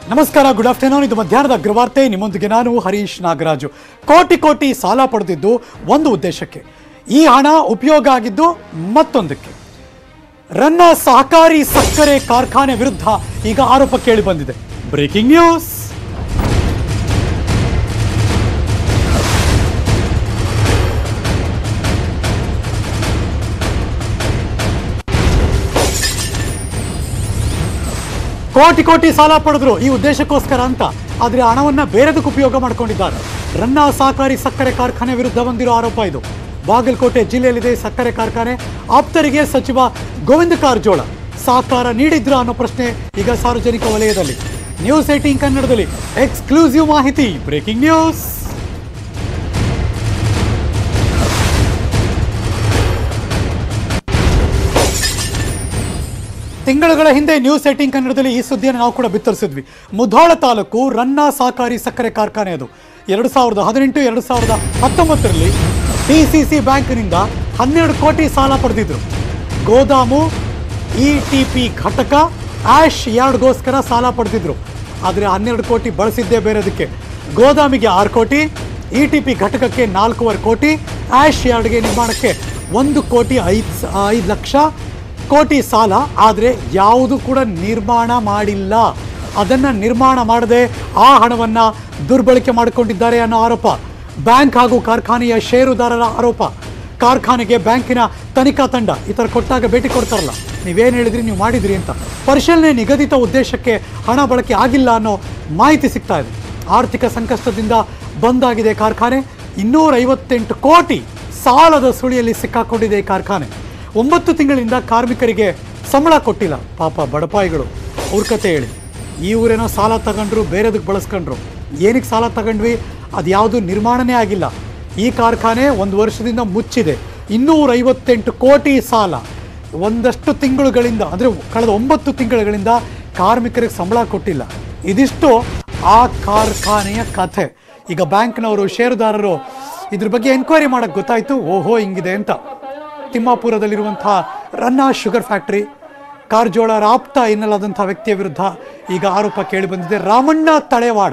ನಮಸ್ಕಾರ good afternoon ಇದು ಮಧ್ಯಾಹ್ನದ ಅಗ್ರವಾರ್ತೆ ನಿಮ್ಮೊಂದಿಗೆ ನಾನು ಹರೀಶ್ ನಾಗರಾಜು ಕೋಟಿ ಕೋಟಿ ಸಾಲ ಪಡೆದಿದ್ದು ಒಂದು ಉದ್ದೇಶಕ್ಕೆ ಈ ಹಣ ಉಪಯೋಗ ಆಗಿದ್ದು ಮತ್ತೊಂದಕ್ಕೆ ರನ್ನ ಸಹಕಾರಿ ಸಕ್ಕರೆ ಕಾರ್ಖಾನೆ ವಿರುದ್ಧ ಈಗ ಆರೋಪ ಕೇಳಿ ಬಂದಿದೆ ಬ್ರೇಕಿಂಗ್ ನ್ಯೂಸ್ ಕೋಟಿ ಕೋಟಿ ಸಾಲ ಪಡೆದ್ರು ಈ ಉದ್ದೇಶಕ್ಕೋಸ್ಕರ ಅಂತ ಆದ್ರೆ ಹಣವನ್ನ ಬೇರೆದಕ್ಕೆ ಉಪಯೋಗ ಮಾಡ್ಕೊಂಡಿದ್ದಾರೆ ರನ್ನ ಸಹಕಾರಿ ಸಕ್ಕರೆ ಕಾರ್ಖಾನೆ ವಿರುದ್ಧ ಬಂದಿರೋ ಆರೋಪ ಇದು ಬಾಗಲಕೋಟೆ ಜಿಲ್ಲೆಯಲ್ಲಿದೆ ಈ ಸಕ್ಕರೆ ಕಾರ್ಖಾನೆ ಆಪ್ತರಿಗೆ ಸಚಿವ ಗೋವಿಂದ ಕಾರಜೋಳ ಸಹಕಾರ ನೀಡಿದ್ರ ಅನ್ನೋ ಪ್ರಶ್ನೆ ಈಗ ಸಾರ್ವಜನಿಕ ವಲಯದಲ್ಲಿ ನ್ಯೂಸ್ ಏಟೀನ್ ಕನ್ನಡದಲ್ಲಿ ಎಕ್ಸ್ಕ್ಲೂಸಿವ್ ಮಾಹಿತಿ ಬ್ರೇಕಿಂಗ್ ನ್ಯೂಸ್ ತಿಂಗಳುಗಳ ಹಿಂದೆ ನ್ಯೂಸ್ ಏಟಿಂಗ್ ಕನ್ನಡದಲ್ಲಿ ಈ ಸುದ್ದಿಯನ್ನು ನಾವು ಕೂಡ ಬಿತ್ತರಿಸಿದ್ವಿ ಮುಧೋಳ ತಾಲೂಕು ರನ್ನ ಸಹಕಾರಿ ಸಕ್ಕರೆ ಕಾರ್ಖಾನೆ ಅದು ಎರಡು ಸಾವಿರದ ಹದಿನೆಂಟು ಎರಡು ಸಾವಿರದ ಹತ್ತೊಂಬತ್ತರಲ್ಲಿ ಡಿ ಸಿ ಸಿ ಬ್ಯಾಂಕ್ನಿಂದ ಹನ್ನೆರಡು ಕೋಟಿ ಸಾಲ ಪಡೆದಿದ್ರು ಗೋದಾಮು ಇ ಟಿ ಪಿ ಘಟಕ ಆಶ್ ಎರಡ್ಗೋಸ್ಕರ ಸಾಲ ಪಡೆದಿದ್ರು ಆದರೆ ಹನ್ನೆರಡು ಕೋಟಿ ಬಳಸಿದ್ದೇ ಬೇರೆದಕ್ಕೆ ಗೋದಾಮಿಗೆ ಆರು ಕೋಟಿ ಇ ಟಿ ಪಿ ಘಟಕಕ್ಕೆ ನಾಲ್ಕೂವರೆ ಕೋಟಿ ಆಶ್ ಯಾರ್ಡ್ಗೆ ನಿರ್ಮಾಣಕ್ಕೆ ಒಂದು ಕೋಟಿ ಐದು ಐದು ಲಕ್ಷ ಕೋಟಿ ಸಾಲ ಆದರೆ ಯಾವುದು ಕೂಡ ನಿರ್ಮಾಣ ಮಾಡಿಲ್ಲ ಅದನ್ನು ನಿರ್ಮಾಣ ಮಾಡದೆ ಆ ಹಣವನ್ನು ದುರ್ಬಳಕೆ ಮಾಡಿಕೊಂಡಿದ್ದಾರೆ ಅನ್ನೋ ಆರೋಪ ಬ್ಯಾಂಕ್ ಹಾಗೂ ಕಾರ್ಖಾನೆಯ ಷೇರುದಾರರ ಆರೋಪ ಕಾರ್ಖಾನೆಗೆ ಬ್ಯಾಂಕಿನ ತನಿಖಾ ತಂಡ ಈ ಥರ ಕೊಟ್ಟಾಗ ಭೇಟಿ ಕೊಡ್ತಾರಲ್ಲ ನೀವೇನು ಹೇಳಿದ್ರಿ ನೀವು ಮಾಡಿದ್ರಿ ಅಂತ ಪರಿಶೀಲನೆ ನಿಗದಿತ ಉದ್ದೇಶಕ್ಕೆ ಹಣ ಬಳಕೆ ಆಗಿಲ್ಲ ಅನ್ನೋ ಮಾಹಿತಿ ಸಿಗ್ತಾ ಇದೆ ಆರ್ಥಿಕ ಸಂಕಷ್ಟದಿಂದ ಬಂದಾಗಿದೆ ಕಾರ್ಖಾನೆ ಇನ್ನೂರ ಐವತ್ತೆಂಟು ಕೋಟಿ ಸಾಲದ ಸುಳಿಯಲ್ಲಿ ಸಿಕ್ಕಾಕೊಂಡಿದೆ ಈ ಕಾರ್ಖಾನೆ ಒಂಬತ್ತು ತಿಂಗಳಿಂದ ಕಾರ್ಮಿಕರಿಗೆ ಸಂಬಳ ಕೊಟ್ಟಿಲ್ಲ ಪಾಪ ಬಡಪಾಯಿಗಳು ಅವ್ರ ಕತೆ ಹೇಳಿ ಈ ಊರೇನೋ ಸಾಲ ತಗೊಂಡ್ರು ಬೇರೆದಕ್ಕೆ ಬಳಸ್ಕೊಂಡ್ರು ಏನಕ್ಕೆ ಸಾಲ ತಗೊಂಡ್ವಿ ಅದು ಯಾವುದು ನಿರ್ಮಾಣನೇ ಆಗಿಲ್ಲ ಈ ಕಾರ್ಖಾನೆ ಒಂದು ವರ್ಷದಿಂದ ಮುಚ್ಚಿದೆ ಇನ್ನೂರ ಐವತ್ತೆಂಟು ಕೋಟಿ ಸಾಲ ಒಂದಷ್ಟು ತಿಂಗಳುಗಳಿಂದ ಅಂದರೆ ಕಳೆದ ಒಂಬತ್ತು ತಿಂಗಳುಗಳಿಂದ ಕಾರ್ಮಿಕರಿಗೆ ಸಂಬಳ ಕೊಟ್ಟಿಲ್ಲ ಇದಿಷ್ಟು ಆ ಕಾರ್ಖಾನೆಯ ಕಥೆ ಈಗ ಬ್ಯಾಂಕ್ನವರು ಷೇರುದಾರರು ಇದ್ರ ಬಗ್ಗೆ ಎನ್ಕ್ವೈರಿ ಮಾಡಕ್ಕೆ ಗೊತ್ತಾಯ್ತು ಓಹೋ ಹಿಂಗಿದೆ ಅಂತ ತಿಮ್ಮಾಪುರದಲ್ಲಿರುವಂತಹ ರನ್ನ ಶುಗರ್ ಫ್ಯಾಕ್ಟ್ರಿ ಕಾರಜೋಳ ರಾಪ್ತ ಎನ್ನಲಾದಂಥ ವ್ಯಕ್ತಿಯ ವಿರುದ್ಧ ಈಗ ಆರೋಪ ಕೇಳಿ ಬಂದಿದೆ ರಾಮಣ್ಣ ತಳೆವಾಡ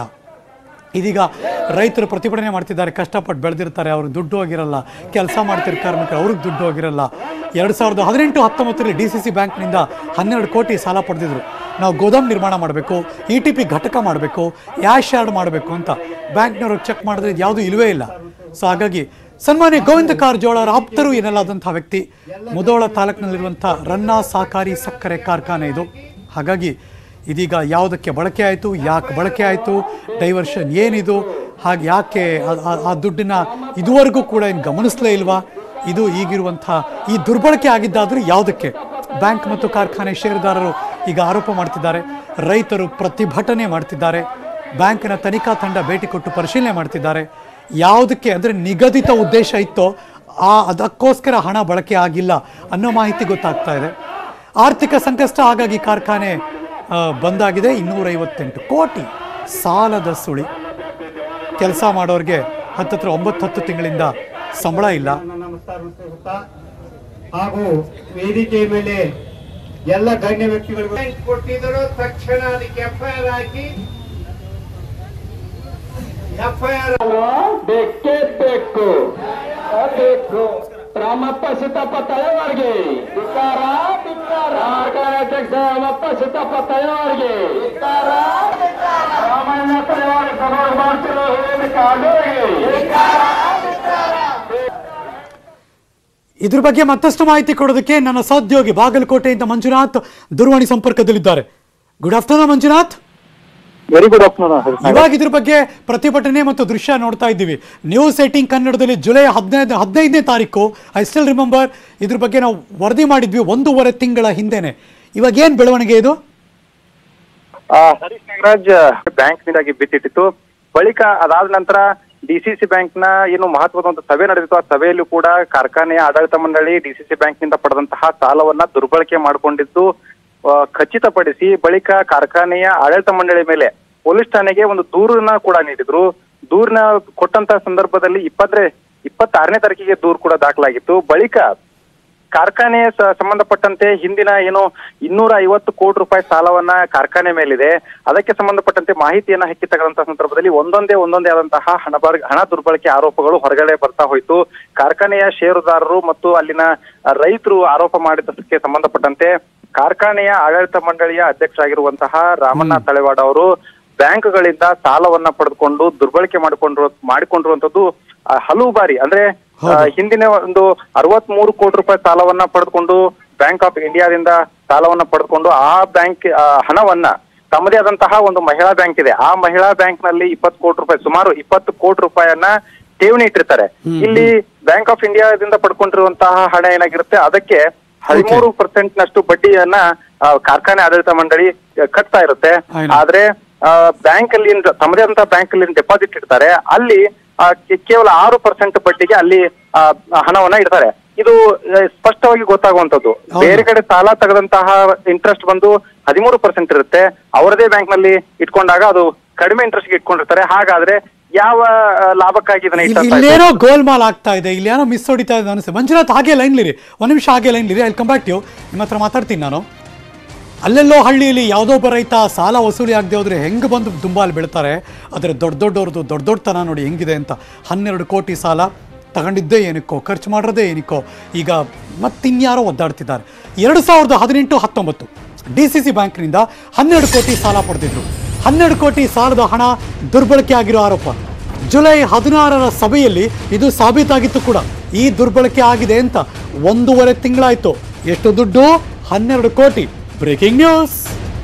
ಇದೀಗ ರೈತರು ಪ್ರತಿಭಟನೆ ಮಾಡ್ತಿದ್ದಾರೆ ಕಷ್ಟಪಟ್ಟು ಬೆಳೆದಿರ್ತಾರೆ ಅವ್ರಿಗೆ ದುಡ್ಡು ಹೋಗಿರಲ್ಲ ಕೆಲಸ ಮಾಡ್ತಿರೋ ಕಾರ್ಮಿಕರು ಅವ್ರಿಗೆ ದುಡ್ಡು ಹೋಗಿರಲ್ಲ ಎರಡು ಸಾವಿರದ ಹದಿನೆಂಟು ಹತ್ತೊಂಬತ್ತರಲ್ಲಿ ಡಿ ಸಿ ಸಿ ಬ್ಯಾಂಕ್ನಿಂದ ಹನ್ನೆರಡು ಕೋಟಿ ಸಾಲ ಪಡೆದಿದ್ರು ನಾವು ಗೋದಾಮ್ ನಿರ್ಮಾಣ ಮಾಡಬೇಕು ಇ ಟಿ ಪಿ ಘಟಕ ಮಾಡಬೇಕು ಯಾಶ್ ಯಾರ್ಡ್ ಮಾಡಬೇಕು ಅಂತ ಬ್ಯಾಂಕ್ನವರು ಚೆಕ್ ಮಾಡಿದ್ರೆ ಇದು ಯಾವುದೂ ಇಲ್ಲವೇ ಇಲ್ಲ ಸೊ ಹಾಗಾಗಿ ಸನ್ಮಾನ್ಯ ಗೋವಿಂದ ಕಾರಜೋಳ ಅವರ ಆಪ್ತರು ಎನ್ನಲಾದಂಥ ವ್ಯಕ್ತಿ ಮುದೋಳ ತಾಲೂಕಿನಲ್ಲಿರುವಂಥ ರನ್ನ ಸಹಕಾರಿ ಸಕ್ಕರೆ ಕಾರ್ಖಾನೆ ಇದು ಹಾಗಾಗಿ ಇದೀಗ ಯಾವುದಕ್ಕೆ ಬಳಕೆ ಆಯಿತು ಯಾಕೆ ಬಳಕೆ ಆಯಿತು ಡೈವರ್ಷನ್ ಏನಿದು ಹಾಗೆ ಯಾಕೆ ಆ- ಆ- ಆ ದುಡ್ಡನ್ನ ಇದುವರೆಗೂ ಕೂಡ ಏನು ಗಮನಿಸಲೇ ಇಲ್ವಾ ಇದು ಈಗಿರುವಂಥ ಈ ದುರ್ಬಳಕೆ ಆಗಿದ್ದಾದರೂ ಯಾವುದಕ್ಕೆ ಬ್ಯಾಂಕ್ ಮತ್ತು ಕಾರ್ಖಾನೆ ಷೇರುದಾರರು ಈಗ ಆರೋಪ ಮಾಡ್ತಿದ್ದಾರೆ ರೈತರು ಪ್ರತಿಭಟನೆ ಮಾಡ್ತಿದ್ದಾರೆ ಬ್ಯಾಂಕಿನ ತನಿಖಾ ತಂಡ ಭೇಟಿ ಕೊಟ್ಟು ಪರಿಶೀಲನೆ ಮಾಡ್ತಿದ್ದಾರೆ ಯಾವುದಕ್ಕೆ ಅಂದರೆ ನಿಗದಿತ ಉದ್ದೇಶ ಇತ್ತೋ ಆ ಅದಕ್ಕೋಸ್ಕರ ಹಣ ಬಳಕೆ ಆಗಿಲ್ಲ ಅನ್ನೋ ಮಾಹಿತಿ ಗೊತ್ತಾಗ್ತಾ ಇದೆ ಆರ್ಥಿಕ ಸಂಕಷ್ಟ ಹಾಗಾಗಿ ಕಾರ್ಖಾನೆ ಆ, ಬಂದಾಗಿದೆ ಇನ್ನೂರೈವತ್ತೆಂಟು ಕೋಟಿ ಸಾಲದ ಸುಳಿ ಕೆಲಸ ಮಾಡೋರಿಗೆ ಹತ್ತತ್ರ ಒಂಬತ್ತು ಹತ್ತು ತಿಂಗಳಿಂದ ಸಂಬಳ ಇಲ್ಲ ನಮಸ್ಕಾರ ಹಾಗೂ ವೇದಿಕೆ ಮೇಲೆ ಎಲ್ಲ ಗಣ್ಯ ವ್ಯಕ್ತಿಗಳಿಗೂ ಕೊಟ್ಟಿದ್ರು ತಕ್ಷಣ ಅದಕ್ಕೆ ಎಫ್ಐಆರ್ ಹಾಕಿ ಎಫ್ಐಆರ್ ಬೇಕೇ ಬೇಕು ಬೇಕು ರಾಮಪ್ಪ ಸಿದ್ದಪ್ಪ ತಳವಾರ್ಗೆ ಧಿಕ್ಕಾರ ಧಿಕ್ಕಾರ ಅಧ್ಯಕ್ಷ ರಾಮಪ್ಪ ಸಿದ್ದಪ್ಪ ತಳವಾರ್ಗೆ ಧಿಕ್ಕಾರ ರಾಮಣ್ಣ ತಳವಾರ ಸಭೆ ಮಾಡ್ತಿರೋ ಇದ್ರ ಬಗ್ಗೆ ಮತ್ತಷ್ಟು ಮಾಹಿತಿ ಕೊಡೋದಕ್ಕೆ ನನ್ನ ಸಹೋದ್ಯೋಗಿ ಬಾಗಲಕೋಟೆಯಿಂದ ಮಂಜುನಾಥ್ ದೂರವಾಣಿ ಸಂಪರ್ಕದಲ್ಲಿದ್ದಾರೆ good afternoon Manjunath very good afternoon ಇವಾಗ ಇದ್ರ ಬಗ್ಗೆ ಪ್ರತಿಭಟನೆ ಮತ್ತು ದೃಶ್ಯ ನೋಡ್ತಾ ಇದ್ದೀವಿ ನ್ಯೂಸ್ ಏಟಿಂಗ್ ಕನ್ನಡದಲ್ಲಿ ಜುಲೈ ಹದಿನೈದು ಹದಿನೈದನೇ ತಾರೀಕು ಐ ಸ್ಟಿಲ್ ರಿಮೆಂಬರ್ ಇದ್ರ ಬಗ್ಗೆ ನಾವು ವರದಿ ಮಾಡಿದ್ವಿ ಒಂದೂವರೆ ತಿಂಗಳ ಹಿಂದೆನೆ ಇವಾಗ ಏನ್ ಬೆಳವಣಿಗೆ ಇದು ಹರೀಶ್ ನಾಗರಾಜ್ ಬ್ಯಾಂಕ್ ನಿಂದಾಗಿ ಬಿತ್ತಿಟ್ಟಿತ್ತು ಬಳಿಕ ಅದಾದ ನಂತರ ಡಿಸಿಸಿ ಬ್ಯಾಂಕ್ ನ ಏನು ಮಹತ್ವದ ಒಂದು ಸಭೆ ನಡೆದಿತ್ತು ಆ ಸಭೆಯಲ್ಲೂ ಕೂಡ ಕಾರ್ಖಾನೆಯ ಆಡಳಿತ ಮಂಡಳಿ ಡಿಸಿಸಿ ಬ್ಯಾಂಕ್ ನಿಂದ ಪಡೆದಂತಹ ಸಾಲವನ್ನ ದುರ್ಬಳಕೆ ಮಾಡಿಕೊಂಡಿದ್ದು ಆ, ಖಚಿತಪಡಿಸಿ ಬಳಿಕ ಕಾರ್ಖಾನೆಯ ಆಡಳಿತ ಮಂಡಳಿ ಮೇಲೆ ಪೊಲೀಸ್ ಠಾಣೆಗೆ ಒಂದು ದೂರನ್ನ ಕೂಡ ನೀಡಿದ್ರು ದೂರನ್ನ ಕೊಟ್ಟಂತ ಸಂದರ್ಭದಲ್ಲಿ ಇಪ್ಪತ್ತನೇ ಇಪ್ಪತ್ತಾರನೇ ತಾರೀಕಿಗೆ ದೂರು ಕೂಡ ದಾಖಲಾಗಿತ್ತು ಬಳಿಕ ಕಾರ್ಖಾನೆ ಸ- ಸಂಬಂಧಪಟ್ಟಂತೆ ಹಿಂದಿನ ಏನು ಇನ್ನೂರ ಐವತ್ತು ಕೋಟಿ ರೂಪಾಯಿ ಸಾಲವನ್ನ ಕಾರ್ಖಾನೆ ಮೇಲಿದೆ ಅದಕ್ಕೆ ಸಂಬಂಧಪಟ್ಟಂತೆ ಮಾಹಿತಿಯನ್ನ ಹಕ್ಕಿ ತಗೊಂಡಂತಹ ಸಂದರ್ಭದಲ್ಲಿ ಒಂದೊಂದೇ ಒಂದೊಂದೇ ಆದಂತಹ ಹಣ ಬರ್ ಹಣ ದುರ್ಬಳಕೆ ಆರೋಪಗಳು ಹೊರಗಡೆ ಬರ್ತಾ ಹೋಯ್ತು ಕಾರ್ಖಾನೆಯ ಷೇರುದಾರರು ಮತ್ತು ಅಲ್ಲಿನ ರೈತರು ಆರೋಪ ಮಾಡಿದ್ದಕ್ಕೆ ಸಂಬಂಧಪಟ್ಟಂತೆ ಕಾರ್ಖಾನೆಯ ಆಡಳಿತ ಮಂಡಳಿಯ ಅಧ್ಯಕ್ಷರಾಗಿರುವಂತಹ ರಾಮಣ್ಣ ತಳೆವಾಡ ಅವರು ಬ್ಯಾಂಕ್ಗಳಿಂದ ಸಾಲವನ್ನ ಪಡೆದುಕೊಂಡು ದುರ್ಬಳಕೆ ಮಾಡಿಕೊಂಡ್ರು ಮಾಡಿಕೊಂಡಿರುವಂತದ್ದು ಆ, ಹಲವು ಬಾರಿ ಅಂದ್ರೆ ಆ, ಹಿಂದಿನ ಒಂದು ಅರವತ್ ಮೂರು ಕೋಟಿ ರೂಪಾಯಿ ಸಾಲವನ್ನ ಪಡೆದುಕೊಂಡು ಬ್ಯಾಂಕ್ ಆಫ್ ಇಂಡಿಯಾದಿಂದ ಸಾಲವನ್ನ ಪಡೆದುಕೊಂಡು ಆ ಬ್ಯಾಂಕ್ ಆ, ಹಣವನ್ನ ತಮ್ಮದೇ ಆದಂತಹ ಒಂದು ಮಹಿಳಾ ಬ್ಯಾಂಕ್ ಇದೆ ಆ ಮಹಿಳಾ ಬ್ಯಾಂಕ್ ನಲ್ಲಿ ಇಪ್ಪತ್ತು ಕೋಟಿ ರೂಪಾಯಿ ಸುಮಾರು ಇಪ್ಪತ್ತು ಕೋಟಿ ರೂಪಾಯಿಯನ್ನ ಠೇವಣಿ ಇಟ್ಟಿರ್ತಾರೆ ಇಲ್ಲಿ ಬ್ಯಾಂಕ್ ಆಫ್ ಇಂಡಿಯಾದಿಂದ ಪಡ್ಕೊಂಡಿರುವಂತಹ ಹಣ ಏನಾಗಿರುತ್ತೆ ಅದಕ್ಕೆ ಹದಿಮೂರು ಪರ್ಸೆಂಟ್ ನಷ್ಟು ಬಡ್ಡಿಯನ್ನ ಆ, ಕಾರ್ಖಾನೆ ಆಡಳಿತ ಮಂಡಳಿ ಆ, ಕಟ್ತಾ ಇರುತ್ತೆ I know. ಆದ್ರೆ ಬ್ಯಾಂಕ್ ಅಲ್ಲಿ ಏನ್- ತಮ್ಮದೇ ಆದಂತಹ ಬ್ಯಾಂಕ್ ಅಲ್ಲಿ ಡೆಪಾಸಿಟ್ ಇಡ್ತಾರೆ ಅಲ್ಲಿ ಆ, ಕೇ- ಕೇವಲ ಆರು ಪರ್ಸೆಂಟ್ ಬಡ್ಡಿಗೆ ಅಲ್ಲಿ ಆ, ಹಣವನ್ನ ಇಡ್ತಾರೆ ಇದು ಆ, ಸ್ಪಷ್ಟವಾಗಿ ಗೊತ್ತಾಗುವಂತದ್ದು ಹೌದು. ಬೇರೆ ಕಡೆ ಸಾಲ ತೆಗೆದಂತಹ ಇಂಟ್ರೆಸ್ಟ್ ಬಂದು ಹದಿಮೂರು ಪರ್ಸೆಂಟ್ ಇರುತ್ತೆ ಅವರದೇ ಬ್ಯಾಂಕ್ ನಲ್ಲಿ ಇಟ್ಕೊಂಡಾಗ ಅದು ಕಡಿಮೆ ಇಂಟ್ರೆಸ್ಟ್ ಗೆ ಇಟ್ಕೊಂಡಿರ್ತಾರೆ ಹಾಗಾದ್ರೆ ಯಾವ ಆ, ಲಾಭಕ್ಕಾಗಿ ಇದನ್ನ ಇಲ್ಲಿ ಇಟ್ಟಿರ್ತಾರೆ? ಇಲ್ಲೇನೋ ಗೋಲ್ಮಾಲ್ ಆಗ್ತಾ ಇದೆ ಇಲ್ಲಿ ಏನೋ ಮಿಸ್ ಹೊಡಿತಾ ಇದೆ ಅನಿಸುತ್ತೆ ಮಂಜುನಾಥ್ ಹಾಗೆ ಲೈನ್ಲಿರಿ ಒಂದು ನಿಮಿಷ ಹಾಗೆ ಲೈನ್ಲಿರಿ ಅಲ್ಲಿ ಕಂಬ್ಯಾಕ್ ಯು ನಿಮ್ಮ ಹತ್ರ ಮಾತಾಡ್ತೀನಿ ನಾನು ಅಲ್ಲೆಲ್ಲೋ ಹಳ್ಳಿಯಲ್ಲಿ ಯಾವುದೋ ಒಬ್ಬ ರೈತ ಸಾಲ ವಸೂಲಿ ಆಗದೆ ಹೋದ್ರೆ ಹೆಂಗೆ ಬಂದು ದುಂಬಾಲು ಬೀಳ್ತಾರೆ ಆದರೆ ದೊಡ್ಡ ದೊಡ್ಡವ್ರದ್ದು ದೊಡ್ಡ ದೊಡ್ಡತನ ನೋಡಿ ಹೆಂಗಿದೆ ಅಂತ ಹನ್ನೆರಡು ಕೋಟಿ ಸಾಲ ತಗೊಂಡಿದ್ದೇ ಏನಕ್ಕೋ ಖರ್ಚು ಮಾಡೋದೇ ಏನಕ್ಕೋ ಈಗ ಮತ್ತಿನ್ಯಾರೋ ಒದ್ದಾಡ್ತಿದ್ದಾರೆ ಎರಡು ಸಾವಿರದ ಹದಿನೆಂಟು ಹತ್ತೊಂಬತ್ತು ಡಿ ಸಿ ಸಿ ಬ್ಯಾಂಕ್ನಿಂದ ಹನ್ನೆರಡು ಕೋಟಿ ಸಾಲ ಪಡೆದಿದ್ರು ಹನ್ನೆರಡು ಕೋಟಿ ಸಾಲದ ಹಣ ದುರ್ಬಳಕೆ ಆಗಿರೋ ಆರೋಪ ಜುಲೈ ಹದಿನಾರರ ಸಭೆಯಲ್ಲಿ ಇದು ಸಾಬೀತಾಗಿತ್ತು ಕೂಡ ಈ ದುರ್ಬಳಕೆ ಆಗಿದೆ ಅಂತ ಒಂದೂವರೆ ತಿಂಗಳಾಯ್ತು ಎಷ್ಟು ದುಡ್ಡು ಹನ್ನೆರಡು ಕೋಟಿ ಬ್ರೇಕಿಂಗ್ ನ್ಯೂಸ್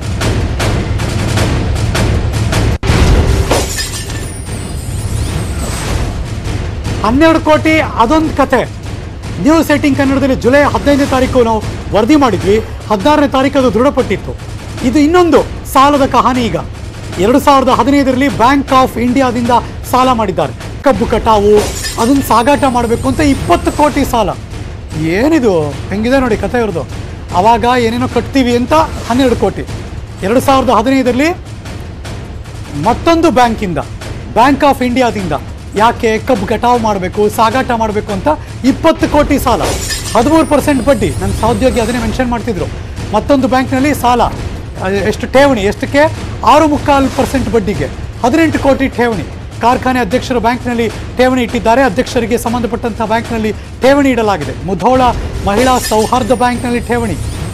ಹನ್ನೆರಡು ಕೋಟಿ ಅದೊಂದು ಕತೆ ನ್ಯೂಸ್ ಏಟಿಂಗ್ ಕನ್ನಡದಲ್ಲಿ ಜುಲೈ ಹದಿನೈದನೇ ತಾರೀಕು ನಾವು ವರದಿ ಮಾಡಿದ್ವಿ ಹದಿನಾರನೇ ತಾರೀಕು ಅದು ದೃಢಪಟ್ಟಿತ್ತು ಇದು ಇನ್ನೊಂದು ಸಾಲದ ಕಹಾನಿ ಈಗ ಎರಡು ಸಾವಿರದ ಹದಿನೈದರಲ್ಲಿ ಬ್ಯಾಂಕ್ ಆಫ್ ಇಂಡಿಯಾದಿಂದ ಸಾಲ ಮಾಡಿದ್ದಾರೆ ಕಬ್ಬು ಕಟಾವು ಅದನ್ನು ಸಾಗಾಟ ಮಾಡಬೇಕು ಅಂತ ಇಪ್ಪತ್ತು ಕೋಟಿ ಸಾಲ ಏನಿದು ಹೆಂಗಿದೆ ನೋಡಿ ಕತೆ ಇವ್ರದ್ದು ಅವಾಗ ಏನೇನೋ ಕಟ್ತೀವಿ ಅಂತ ಹನ್ನೆರಡು ಕೋಟಿ ಎರಡು ಸಾವಿರದ ಹದಿನೈದರಲ್ಲಿ ಮತ್ತೊಂದು ಬ್ಯಾಂಕಿಂದ ಬ್ಯಾಂಕ್ ಆಫ್ ಇಂಡಿಯಾದಿಂದ ಯಾಕೆ ಕಬ್ಬು ಕಟಾವು ಮಾಡಬೇಕು ಸಾಗಾಟ ಮಾಡಬೇಕು ಅಂತ ಇಪ್ಪತ್ತು ಕೋಟಿ ಸಾಲ ಹದಿಮೂರು ಪರ್ಸೆಂಟ್ ಬಡ್ಡಿ ನನ್ನ ಸಹೋದ್ಯೋಗಿ ಅದನ್ನೇ ಮೆನ್ಷನ್ ಮಾಡ್ತಿದ್ರು ಮತ್ತೊಂದು ಬ್ಯಾಂಕ್ನಲ್ಲಿ ಸಾಲ ಅಹ್, ಎಷ್ಟು ಠೇವಣಿ ಎಷ್ಟಕ್ಕೆ ಆರು ಮುಕ್ಕಾಲು ಪರ್ಸೆಂಟ್ ಬಡ್ಡಿಗೆ ಹದಿನೆಂಟು ಕೋಟಿ ಠೇವಣಿ ಕಾರ್ಖಾನೆ ಅಧ್ಯಕ್ಷರು ಬ್ಯಾಂಕ್ನಲ್ಲಿ ಠೇವಣಿ ಇಟ್ಟಿದ್ದಾರೆ ಅಧ್ಯಕ್ಷರಿಗೆ ಸಂಬಂಧಪಟ್ಟಂಥ ಬ್ಯಾಂಕ್ನಲ್ಲಿ ಠೇವಣಿ ಇಡಲಾಗಿದೆ ಮುಧೋಳ ಮಹಿಳಾ ಸೌಹಾರ್ದ ಬ್ಯಾಂಕ್ನಲ್ಲಿ ಠೇವಣಿ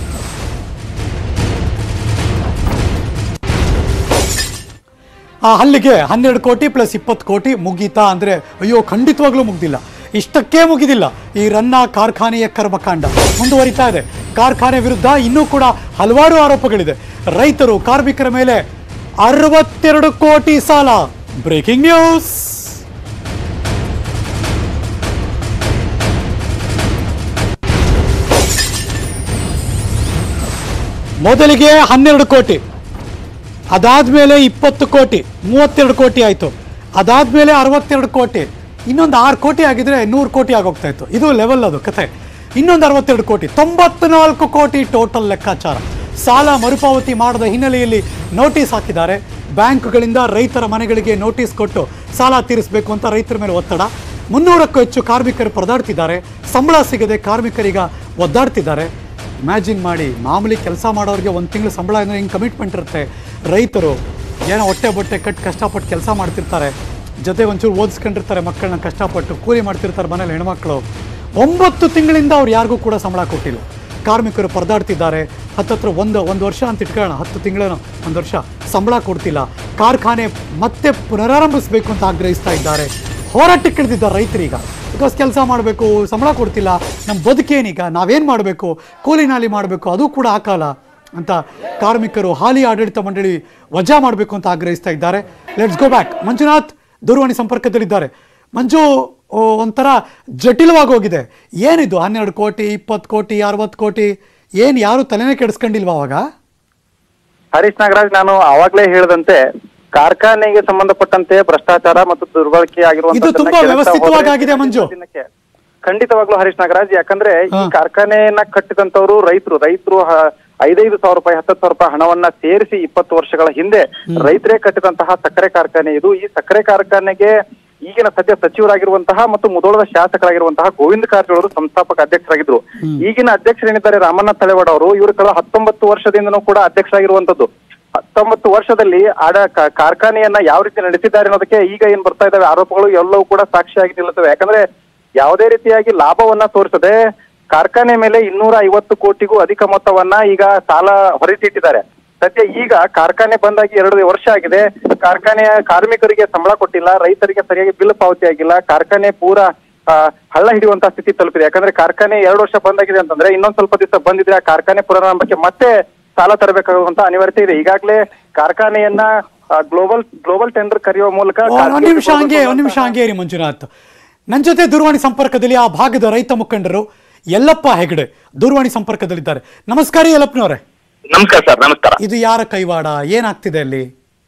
ಆ ಹಲ್ಲಿಗೆ ಹನ್ನೆರಡು ಕೋಟಿ ಪ್ಲಸ್ ಇಪ್ಪತ್ತು ಕೋಟಿ ಮುಗೀತಾ ಅಂದರೆ ಅಯ್ಯೋ ಖಂಡಿತವಾಗ್ಲೂ ಮುಗ್ದಿಲ್ಲ ಇಷ್ಟಕ್ಕೆ ಮುಗಿದಿಲ್ಲ ಈ ರನ್ನ ಕಾರ್ಖಾನೆಯ ಕರ್ಮಕಾಂಡ ಮುಂದುವರಿತಾ ಇದೆ ಕಾರ್ಖಾನೆ ವಿರುದ್ಧ ಇನ್ನೂ ಕೂಡ ಹಲವಾರು ಆರೋಪಗಳಿದೆ ರೈತರು ಕಾರ್ಮಿಕರ ಮೇಲೆ ಅರವತ್ತೆರಡು ಕೋಟಿ ಸಾಲ ಬ್ರೇಕಿಂಗ್ ನ್ಯೂಸ್ ಮೊದಲಿಗೆ ಹನ್ನೆರಡು ಕೋಟಿ ಅದಾದ್ಮೇಲೆ ಇಪ್ಪತ್ತು ಕೋಟಿ ಮೂವತ್ತೆರಡು ಕೋಟಿ ಆಯಿತು ಅದಾದ್ಮೇಲೆ ಅರವತ್ತೆರಡು ಕೋಟಿ ಇನ್ನೊಂದು ಆರು ಕೋಟಿ ಆಗಿದ್ರೆ ನೂರು ಕೋಟಿ ಆಗೋಗ್ತಾ ಇತ್ತು ಇದು ಲೆವೆಲ್ ಅದು ಕಥೆ ಇನ್ನೊಂದು ಅರವತ್ತೆರಡು ಕೋಟಿ ತೊಂಬತ್ನಾಲ್ಕು ಕೋಟಿ ಟೋಟಲ್ ಲೆಕ್ಕಾಚಾರ ಸಾಲ ಮರುಪಾವತಿ ಮಾಡದ ಹಿನ್ನೆಲೆಯಲ್ಲಿ ನೋಟಿಸ್ ಹಾಕಿದ್ದಾರೆ ಬ್ಯಾಂಕ್ಗಳಿಂದ ರೈತರ ಮನೆಗಳಿಗೆ ನೋಟಿಸ್ ಕೊಟ್ಟು ಸಾಲ ತೀರಿಸಬೇಕು ಅಂತ ರೈತರ ಮೇಲೆ ಒತ್ತಡ ಮುನ್ನೂರಕ್ಕೂ ಹೆಚ್ಚು ಕಾರ್ಮಿಕರು ಪರದಾಡ್ತಿದ್ದಾರೆ ಸಂಬಳ ಸಿಗದೆ ಕಾರ್ಮಿಕರೀಗ ಒದ್ದಾಡ್ತಿದ್ದಾರೆ ಇಮ್ಯಾಜಿನ್ ಮಾಡಿ ಮಾಮೂಲಿ ಕೆಲಸ ಮಾಡೋರಿಗೆ ಒಂದು ತಿಂಗಳು ಸಂಬಳ ಅಂದರೆ ಹಿಂಗೆ ಕಮಿಟ್ಮೆಂಟ್ ಇರುತ್ತೆ ರೈತರು ಏನೋ ಹೊಟ್ಟೆ ಬಟ್ಟೆ ಕಟ್ಟು ಕಷ್ಟಪಟ್ಟು ಕೆಲಸ ಮಾಡ್ತಿರ್ತಾರೆ ಜೊತೆ ಒಂಚೂರು ಓದಿಸ್ಕೊಂಡಿರ್ತಾರೆ ಮಕ್ಕಳನ್ನ ಕಷ್ಟಪಟ್ಟು ಕೂಲಿ ಮಾಡ್ತಿರ್ತಾರೆ ಮನೇಲಿ ಹೆಣ್ಮಕ್ಳು ಒಂಬತ್ತು ತಿಂಗಳಿಂದ ಅವ್ರು ಯಾರಿಗೂ ಕೂಡ ಸಂಬಳ ಕೊಟ್ಟಿಲ್ಲ ಕಾರ್ಮಿಕರು ಪರದಾಡ್ತಿದ್ದಾರೆ ಹತ್ತತ್ರ ಒಂದು ಒಂದು ವರ್ಷ ಅಂತ ಇಟ್ಕೊಳ್ಳೋಣ ಹತ್ತು ತಿಂಗಳೇನೋ ಒಂದು ವರ್ಷ ಸಂಬಳ ಕೊಡ್ತಿಲ್ಲ ಕಾರ್ಖಾನೆ ಮತ್ತೆ ಪುನರಾರಂಭಿಸಬೇಕು ಅಂತ ಆಗ್ರಹಿಸ್ತಾ ಇದ್ದಾರೆ ಹೋರಾಟಕ್ಕೆ ಇಳಿದಿದ್ದಾರೆ ರೈತರೀಗ ಬಿಕಾಸ್ ಕೆಲಸ ಮಾಡಬೇಕು ಸಂಬಳ ಕೊಡ್ತಿಲ್ಲ ನಮ್ಮ ಬದುಕೇನೀಗ ನಾವೇನು ಮಾಡಬೇಕು ಕೂಲಿ ನಾಲಿ ಮಾಡಬೇಕು ಅದು ಕೂಡ ಹಾಕಲ್ಲ ಅಂತ ಕಾರ್ಮಿಕರು ಹಾಲಿ ಆಡಳಿತ ಮಂಡಳಿ ವಜಾ ಮಾಡಬೇಕು ಅಂತ ಆಗ್ರಹಿಸ್ತಾ ಇದ್ದಾರೆ ಲೆಟ್ಸ್ ಗೋ ಬ್ಯಾಕ್ ಮಂಜುನಾಥ್ ದೂರವಾಣಿ ಸಂಪರ್ಕದಲ್ಲಿದ್ದಾರೆ ಮಂಜು ಓ, ಒಂಥರ ಜಟಿಲವಾಗಿ ಹೋಗಿದೆ ಏನಿದು ಹನ್ನೆರಡು ಕೋಟಿ ಇಪ್ಪತ್ತು ಕೋಟಿ ಅರವತ್ತು ಕೋಟಿ ಏನು ಯಾರು ತಲೆನೇ ಕೆಡಿಸ್ಕೊಂಡಿಲ್ವಾ ಅವಾಗ ಹರೀಶ್ ನಾಗರಾಜ್ ನಾನು ಆವಾಗ್ಲೇ ಹೇಳಿದಂತೆ ಕಾರ್ಖಾನೆಗೆ ಸಂಬಂಧಪಟ್ಟಂತೆ ಭ್ರಷ್ಟಾಚಾರ ಮತ್ತು ದುರ್ಬಳಕೆ ಇದು ತುಂಬಾ ವ್ಯವಸ್ಥಿತವಾಗಿ ಆಗಿದೆ, ಮಂಜು. ಖಂಡಿತವಾಗ್ಲೂ ಹರೀಶ್ ನಾಗರಾಜ್ ಯಾಕಂದ್ರೆ ಈ ಹಾ. ಕಾರ್ಖಾನೆಯನ್ನ ಕಟ್ಟಿದಂತವ್ರು ರೈತರು ರೈತರು ಹ- ಐದೈದು ಸಾವಿರ ರೂಪಾಯಿ ಹತ್ತತ್ತು ಸಾವಿರ ರೂಪಾಯಿ ಹಣವನ್ನ ಸೇರಿಸಿ ಇಪ್ಪತ್ತು ವರ್ಷಗಳ ಹಿಂದೆ ರೈತರೇ ಕಟ್ಟಿದಂತಹ ಸಕ್ಕರೆ ಕಾರ್ಖಾನೆ ಇದು ಈ ಸಕ್ಕರೆ ಕಾರ್ಖಾನೆಗೆ ಈಗಿನ ಸದ್ಯ ಸಚಿವರಾಗಿರುವಂತಹ ಮತ್ತು ಮುದೋಳದ ಶಾಸಕರಾಗಿರುವಂತಹ ಗೋವಿಂದ ಕಾರಜೋಳ ಅವರು ಸಂಸ್ಥಾಪಕ ಅಧ್ಯಕ್ಷರಾಗಿದ್ರು ಈಗಿನ ಅಧ್ಯಕ್ಷರೇನಿದ್ದಾರೆ ರಾಮಣ್ಣ ತಳೆವಾಡ ಅವರು ಇವರು ಕಳೆದ ಹತ್ತೊಂಬತ್ತು ವರ್ಷದಿಂದನೂ ಕೂಡ ಅಧ್ಯಕ್ಷರಾಗಿರುವಂತದ್ದು ಹತ್ತೊಂಬತ್ತು ವರ್ಷದಲ್ಲಿ ಆಡ ಕ- ಕಾರ್ಖಾನೆಯನ್ನ ಯಾವ ರೀತಿ ನಡೆಸಿದ್ದಾರೆ ಅನ್ನೋದಕ್ಕೆ ಈಗ ಏನ್ ಬರ್ತಾ ಇದಾವೆ ಆರೋಪಗಳು ಎಲ್ಲವೂ ಕೂಡ ಸಾಕ್ಷಿಯಾಗಿ ನಿಲ್ಲುತ್ತವೆ ಯಾಕಂದ್ರೆ ಯಾವುದೇ ರೀತಿಯಾಗಿ ಲಾಭವನ್ನ ತೋರಿಸದೆ ಕಾರ್ಖಾನೆ ಮೇಲೆ ಇನ್ನೂರ ಐವತ್ತು ಕೋಟಿಗೂ ಅಧಿಕ ಮೊತ್ತವನ್ನ ಈಗ ಸಾಲ ಹೊರಟಿಟ್ಟಿದ್ದಾರೆ ಸದ್ಯ ಈಗ ಕಾರ್ಖಾನೆ ಬಂದಾಗಿ ಎರಡು ವರ್ಷ ಆಗಿದೆ ಕಾರ್ಖಾನೆಯ ಕಾರ್ಮಿಕರಿಗೆ ಸಂಬಳ ಕೊಟ್ಟಿಲ್ಲ ರೈತರಿಗೆ ಸರಿಯಾಗಿ ಬಿಲ್ ಪಾವತಿ ಆಗಿಲ್ಲ ಕಾರ್ಖಾನೆ ಪೂರ ಆ, ಹಳ್ಳ ಹಿಡಿಯುವಂತಹ ಸ್ಥಿತಿ ತಲುಪಿದೆ ಯಾಕಂದ್ರೆ ಕಾರ್ಖಾನೆ ಎರಡು ವರ್ಷ ಬಂದಾಗಿದೆ ಅಂತಂದ್ರೆ ಇನ್ನೊಂದ್ ಸ್ವಲ್ಪ ದಿವಸ ಬಂದಿದ್ರೆ ಆ ಕಾರ್ಖಾನೆ ಪುನರಾರಂಭಕ್ಕೆ ಮತ್ತೆ ಸಾಲ ತರಬೇಕಾಗುವಂತ ಅನಿವಾರ್ಯತೆ ಇದೆ ಈಗಾಗಲೇ ಕಾರ್ಖಾನೆಯನ್ನ ಗ್ಲೋಬಲ್ ಗ್ಲೋಬಲ್ ಟೆಂಡರ್ ಕರೆಯುವ ಮೂಲಕ ಒಂದ್ ನಿಮಿಷ ಹಂಗೆ ಒಂದ್ ನಿಮಿಷ ಹಂಗೆ ಇರಿ ಮಂಜುನಾಥ್ ನನ್ನ ಜೊತೆ ದೂರವಾಣಿ ಸಂಪರ್ಕದಲ್ಲಿ ಆ ಭಾಗದ ರೈತ ಮುಖಂಡರು ಯಲ್ಲಪ್ಪ ಹೆಗಡೆ ದೂರವಾಣಿ ಸಂಪರ್ಕದಲ್ಲಿದ್ದಾರೆ ನಮಸ್ಕಾರ ಯಲ್ಲಪ್ಪನವರೇ ನಮಸ್ಕಾರ ಸರ್ ನಮಸ್ಕಾರ ಇದು ಯಾರ ಕೈವಾಡ ಏನಾಗ್ತಿದೆ ಅಲ್ಲಿ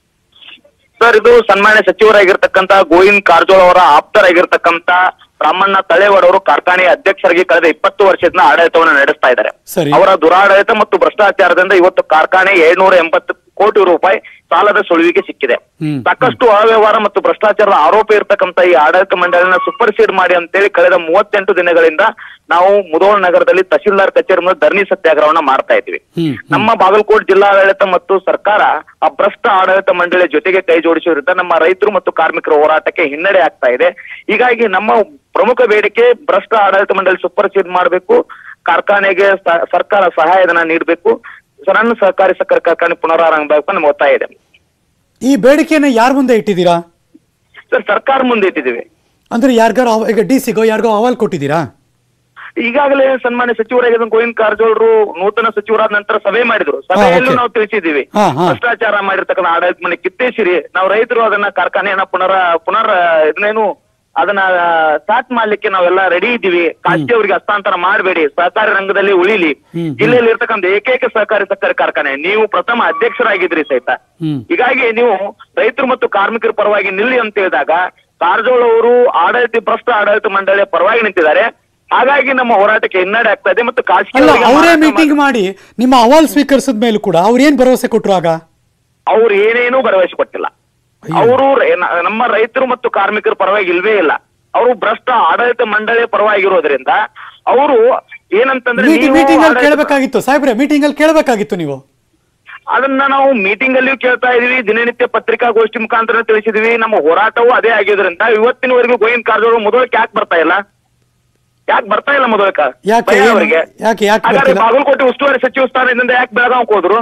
ಸರ್ ಇದು ಸನ್ಮಾನ್ಯ ಸಚಿವರಾಗಿರ್ತಕ್ಕಂತ ಗೋವಿಂದ್ ಕಾರಜೋಳ ಅವರ ಆಪ್ತರಾಗಿರ್ತಕ್ಕಂತ ರಾಮಣ್ಣ ತಳೇವಾಡ್ ಅವರು ಕಾರ್ಖಾನೆಯ ಅಧ್ಯಕ್ಷರಾಗಿ ಕಳೆದ ಇಪ್ಪತ್ತು ವರ್ಷದಿಂದ ಆಡಳಿತವನ್ನು ನಡೆಸ್ತಾ ಇದ್ದಾರೆ ಸರಿ. ಅವರ ದುರಾಡಳಿತ ಮತ್ತು ಭ್ರಷ್ಟಾಚಾರದಿಂದ ಇವತ್ತು ಕಾರ್ಖಾನೆ ಏಳ್ನೂರ ಎಂಬತ್ತು ಕೋಟಿ ರೂಪಾಯಿ ಸಾಲದ ಸುಳಿವಿಗೆ ಸಿಕ್ಕಿದೆ ಹ್ಮ್. ಸಾಕಷ್ಟು ಅವ್ಯವಹಾರ ಮತ್ತು ಭ್ರಷ್ಟಾಚಾರದ ಆರೋಪ ಇರತಕ್ಕಂತ ಈ ಆಡಳಿತ ಮಂಡಳಿನ ಸೂಪರ್ಸೀಡ್ ಮಾಡಿ ಅಂತೇಳಿ ಕಳೆದ ಮೂವತ್ತೆಂಟು ದಿನಗಳಿಂದ ನಾವು ಮುಧೋಳ ನಗರದಲ್ಲಿ ತಹಶೀಲ್ದಾರ್ ಕಚೇರಿ ಮುಂದೆ ಧರಣಿ ಸತ್ಯಾಗ್ರಹವನ್ನ ಮಾಡ್ತಾ ಇದ್ವಿ ಹ್ಮ್, ನಮ್ಮ ಬಾಗಲಕೋಟೆ ಜಿಲ್ಲಾಡಳಿತ ಮತ್ತು ಸರ್ಕಾರ ಆ ಭ್ರಷ್ಟ ಆಡಳಿತ ಮಂಡಳಿಯ ಜೊತೆಗೆ ಕೈ ಜೋಡಿಸಿರುತ್ತ ನಮ್ಮ ರೈತರು ಮತ್ತು ಕಾರ್ಮಿಕರ ಹೋರಾಟಕ್ಕೆ ಹಿನ್ನಡೆ ಆಗ್ತಾ ಇದೆ ಹೀಗಾಗಿ ನಮ್ಮ ಪ್ರಮುಖ ಬೇಡಿಕೆ ಭ್ರಷ್ಟ ಆಡಳಿತ ಮಂಡಳಿ ಸೂಪರ್ಸೀಡ್ ಮಾಡಬೇಕು ಕಾರ್ಖಾನೆಗೆ ಸ- ಸರ್ಕಾರ ಸಹಾಯಧನ ನೀಡಬೇಕು ಸಣ್ಣ ಸಹಕಾರಿ ಸಕ್ಕರೆ ಕಾರ್ಖಾನೆ ಪುನರಾರಂಭ ಆಗಬೇಕು ನಮ್ಮ ಒತ್ತಾಯ ಇದೆ ಈ ಬೇಡಿಕೆಯನ್ನ ಯಾರ ಮುಂದೆ ಇಟ್ಟಿದ್ದೀರಾ ಸರ್ ಸರ್ಕಾರ ಮುಂದೆ ಇಟ್ಟಿದ್ದೀವಿ ಅಂದ್ರೆ ಯಾರಿಗಾರು ಅವ- ಈಗ ಡಿ ಸಿಗೋ ಯಾರಿಗೋ ಅಹವಾಲ್ ಕೊಟ್ಟಿದ್ದೀರಾ ಈಗಾಗಲೇ ಸನ್ಮಾನ್ಯ ಸಚಿವರಾಗಿದ್ದ ಗೋವಿಂದ ಕಾರಜೋಳರು ನೂತನ ಸಚಿವರಾದ ನಂತರ ಸಭೆ ಮಾಡಿದ್ರು ಸಭೆಯಲ್ಲೂ okay. ನಾವು ತಿಳಿಸಿದ್ದೀವಿ ಹಾ, ಹಾ. ಭ್ರಷ್ಟಾಚಾರ ಮಾಡಿರ್ತಕ್ಕಂಥ ಆಡಳಿತ ಮನೆ ಕಿತ್ತೇಸಿರಿ ನಾವು ರೈತರು ಅದನ್ನ ಕಾರ್ಖಾನೆಯನ್ನ ಪುನರ ಪುನರ್ ಇದನ್ನೇನು ಅದನ್ನ ಸ್ಟಾರ್ಟ್ ಮಾಡ್ಲಿಕ್ಕೆ ನಾವೆಲ್ಲ ರೆಡಿ ಇದ್ದೀವಿ ಖಾಸಗಿ ಅವರಿಗೆ ಹಸ್ತಾಂತರ ಮಾಡಬೇಡಿ ಸಹಕಾರಿ ರಂಗದಲ್ಲಿ ಉಳಿಲಿ ಹ್ಮ್. ಜಿಲ್ಲೆಯಲ್ಲಿ ಇರ್ತಕ್ಕಂಥ ಏಕೈಕ ಸಹಕಾರಿ ಸಕ್ಕರೆ ಕಾರ್ಖಾನೆ ನೀವು ಪ್ರಥಮ ಅಧ್ಯಕ್ಷರಾಗಿದ್ರಿ ಸಹಿತ ಹ್ಮ್. ಹೀಗಾಗಿ ನೀವು ರೈತರು ಮತ್ತು ಕಾರ್ಮಿಕರ ಪರವಾಗಿ ನಿಲ್ಲಿ ಅಂತ ಹೇಳಿದಾಗ ಕಾರಜೋಳ ಅವರು ಆಡಳಿತ ಭ್ರಷ್ಟ ಆಡಳಿತ ಮಂಡಳಿಯ ಪರವಾಗಿ ನಿಂತಿದ್ದಾರೆ ಹಾಗಾಗಿ ನಮ್ಮ ಹೋರಾಟಕ್ಕೆ ಹಿನ್ನಡೆ ಆಗ್ತಾ ಇದೆ ಮತ್ತು ಖಾಸಗಿ ಅಲ್ಲ ಅವರಿಗೆ ಅವರೇ ಮಾರಾಟ ಮೀಟಿಂಗ್ ಮಾಡಿ ನಿಮ್ಮ ಅಹವಾಲ್ ಸ್ವೀಕರಿಸಿದ ಮೇಲೂ ಕೂಡ ಅವ್ರು ಏನ್ ಭರವಸೆ ಕೊಟ್ರು ಆಗ ಅವ್ರು ಏನೇನೂ ಭರವಸೆ ಕೊಟ್ಟಿಲ್ಲ ಅಯ್ಯೋ. ಅವರು ನಮ್ಮ ರೈತರು ಮತ್ತು ಕಾರ್ಮಿಕರ ಪರವಾಗಿ ಇಲ್ವೇ ಇಲ್ಲ ಅವರು ಭ್ರಷ್ಟ ಆಡಳಿತ ಮಂಡಳಿಯ ಪರವಾಗಿರೋದ್ರಿಂದ ಅವರು ಏನಂತಂದ್ರೆ ನೀವು ಮೀಟಿಂಗ್ ಅಲ್ಲಿ ಆಡಳಿತ- ಕೇಳಬೇಕಾಗಿತ್ತು ಸಾಹೇಬ್ರೆ ಮೀಟಿಂಗ್ ಅಲ್ಲಿ ಕೇಳಬೇಕಾಗಿತ್ತು ನೀವು ಅದನ್ನ ನಾವು ಮೀಟಿಂಗ್ ಅಲ್ಲಿಯೂ ಕೇಳ್ತಾ ಇದೀವಿ ದಿನನಿತ್ಯ ಪತ್ರಿಕಾಗೋಷ್ಠಿ ಮುಖಾಂತರ ತಿಳಿಸಿದೀವಿ ನಮ್ಮ ಹೋರಾಟವೂ ಅದೇ ಆಗಿದ್ರಿಂದ ಇವತ್ತಿನವರೆಗೂ ಗೋವಿಂದ ಕಾರಜೋಳ ಮೊದಲಕ್ಕೆ ಯಾಕೆ ಬರ್ತಾ ಇಲ್ಲ ಯಾಕೆ ಬರ್ತಾ ಇಲ್ಲ ಮೊದಲಕ ಯಾಕೆ? ಭಯ ಏನು? ಅವರಿಗೆ ಯಾಕೆ? ಯಾಕೆ ಹಾಗಾದ್ರೆ ಬರ್ತಿಲ್ಲ? ಬಾಗಲಕೋಟೆ ಉಸ್ತುವಾರಿ ಸಚಿವ ಸ್ಥಾನದಿಂದ ಯಾಕೆ ಬೆಳಗಾವಿಗೆ ಹೋದ್ರು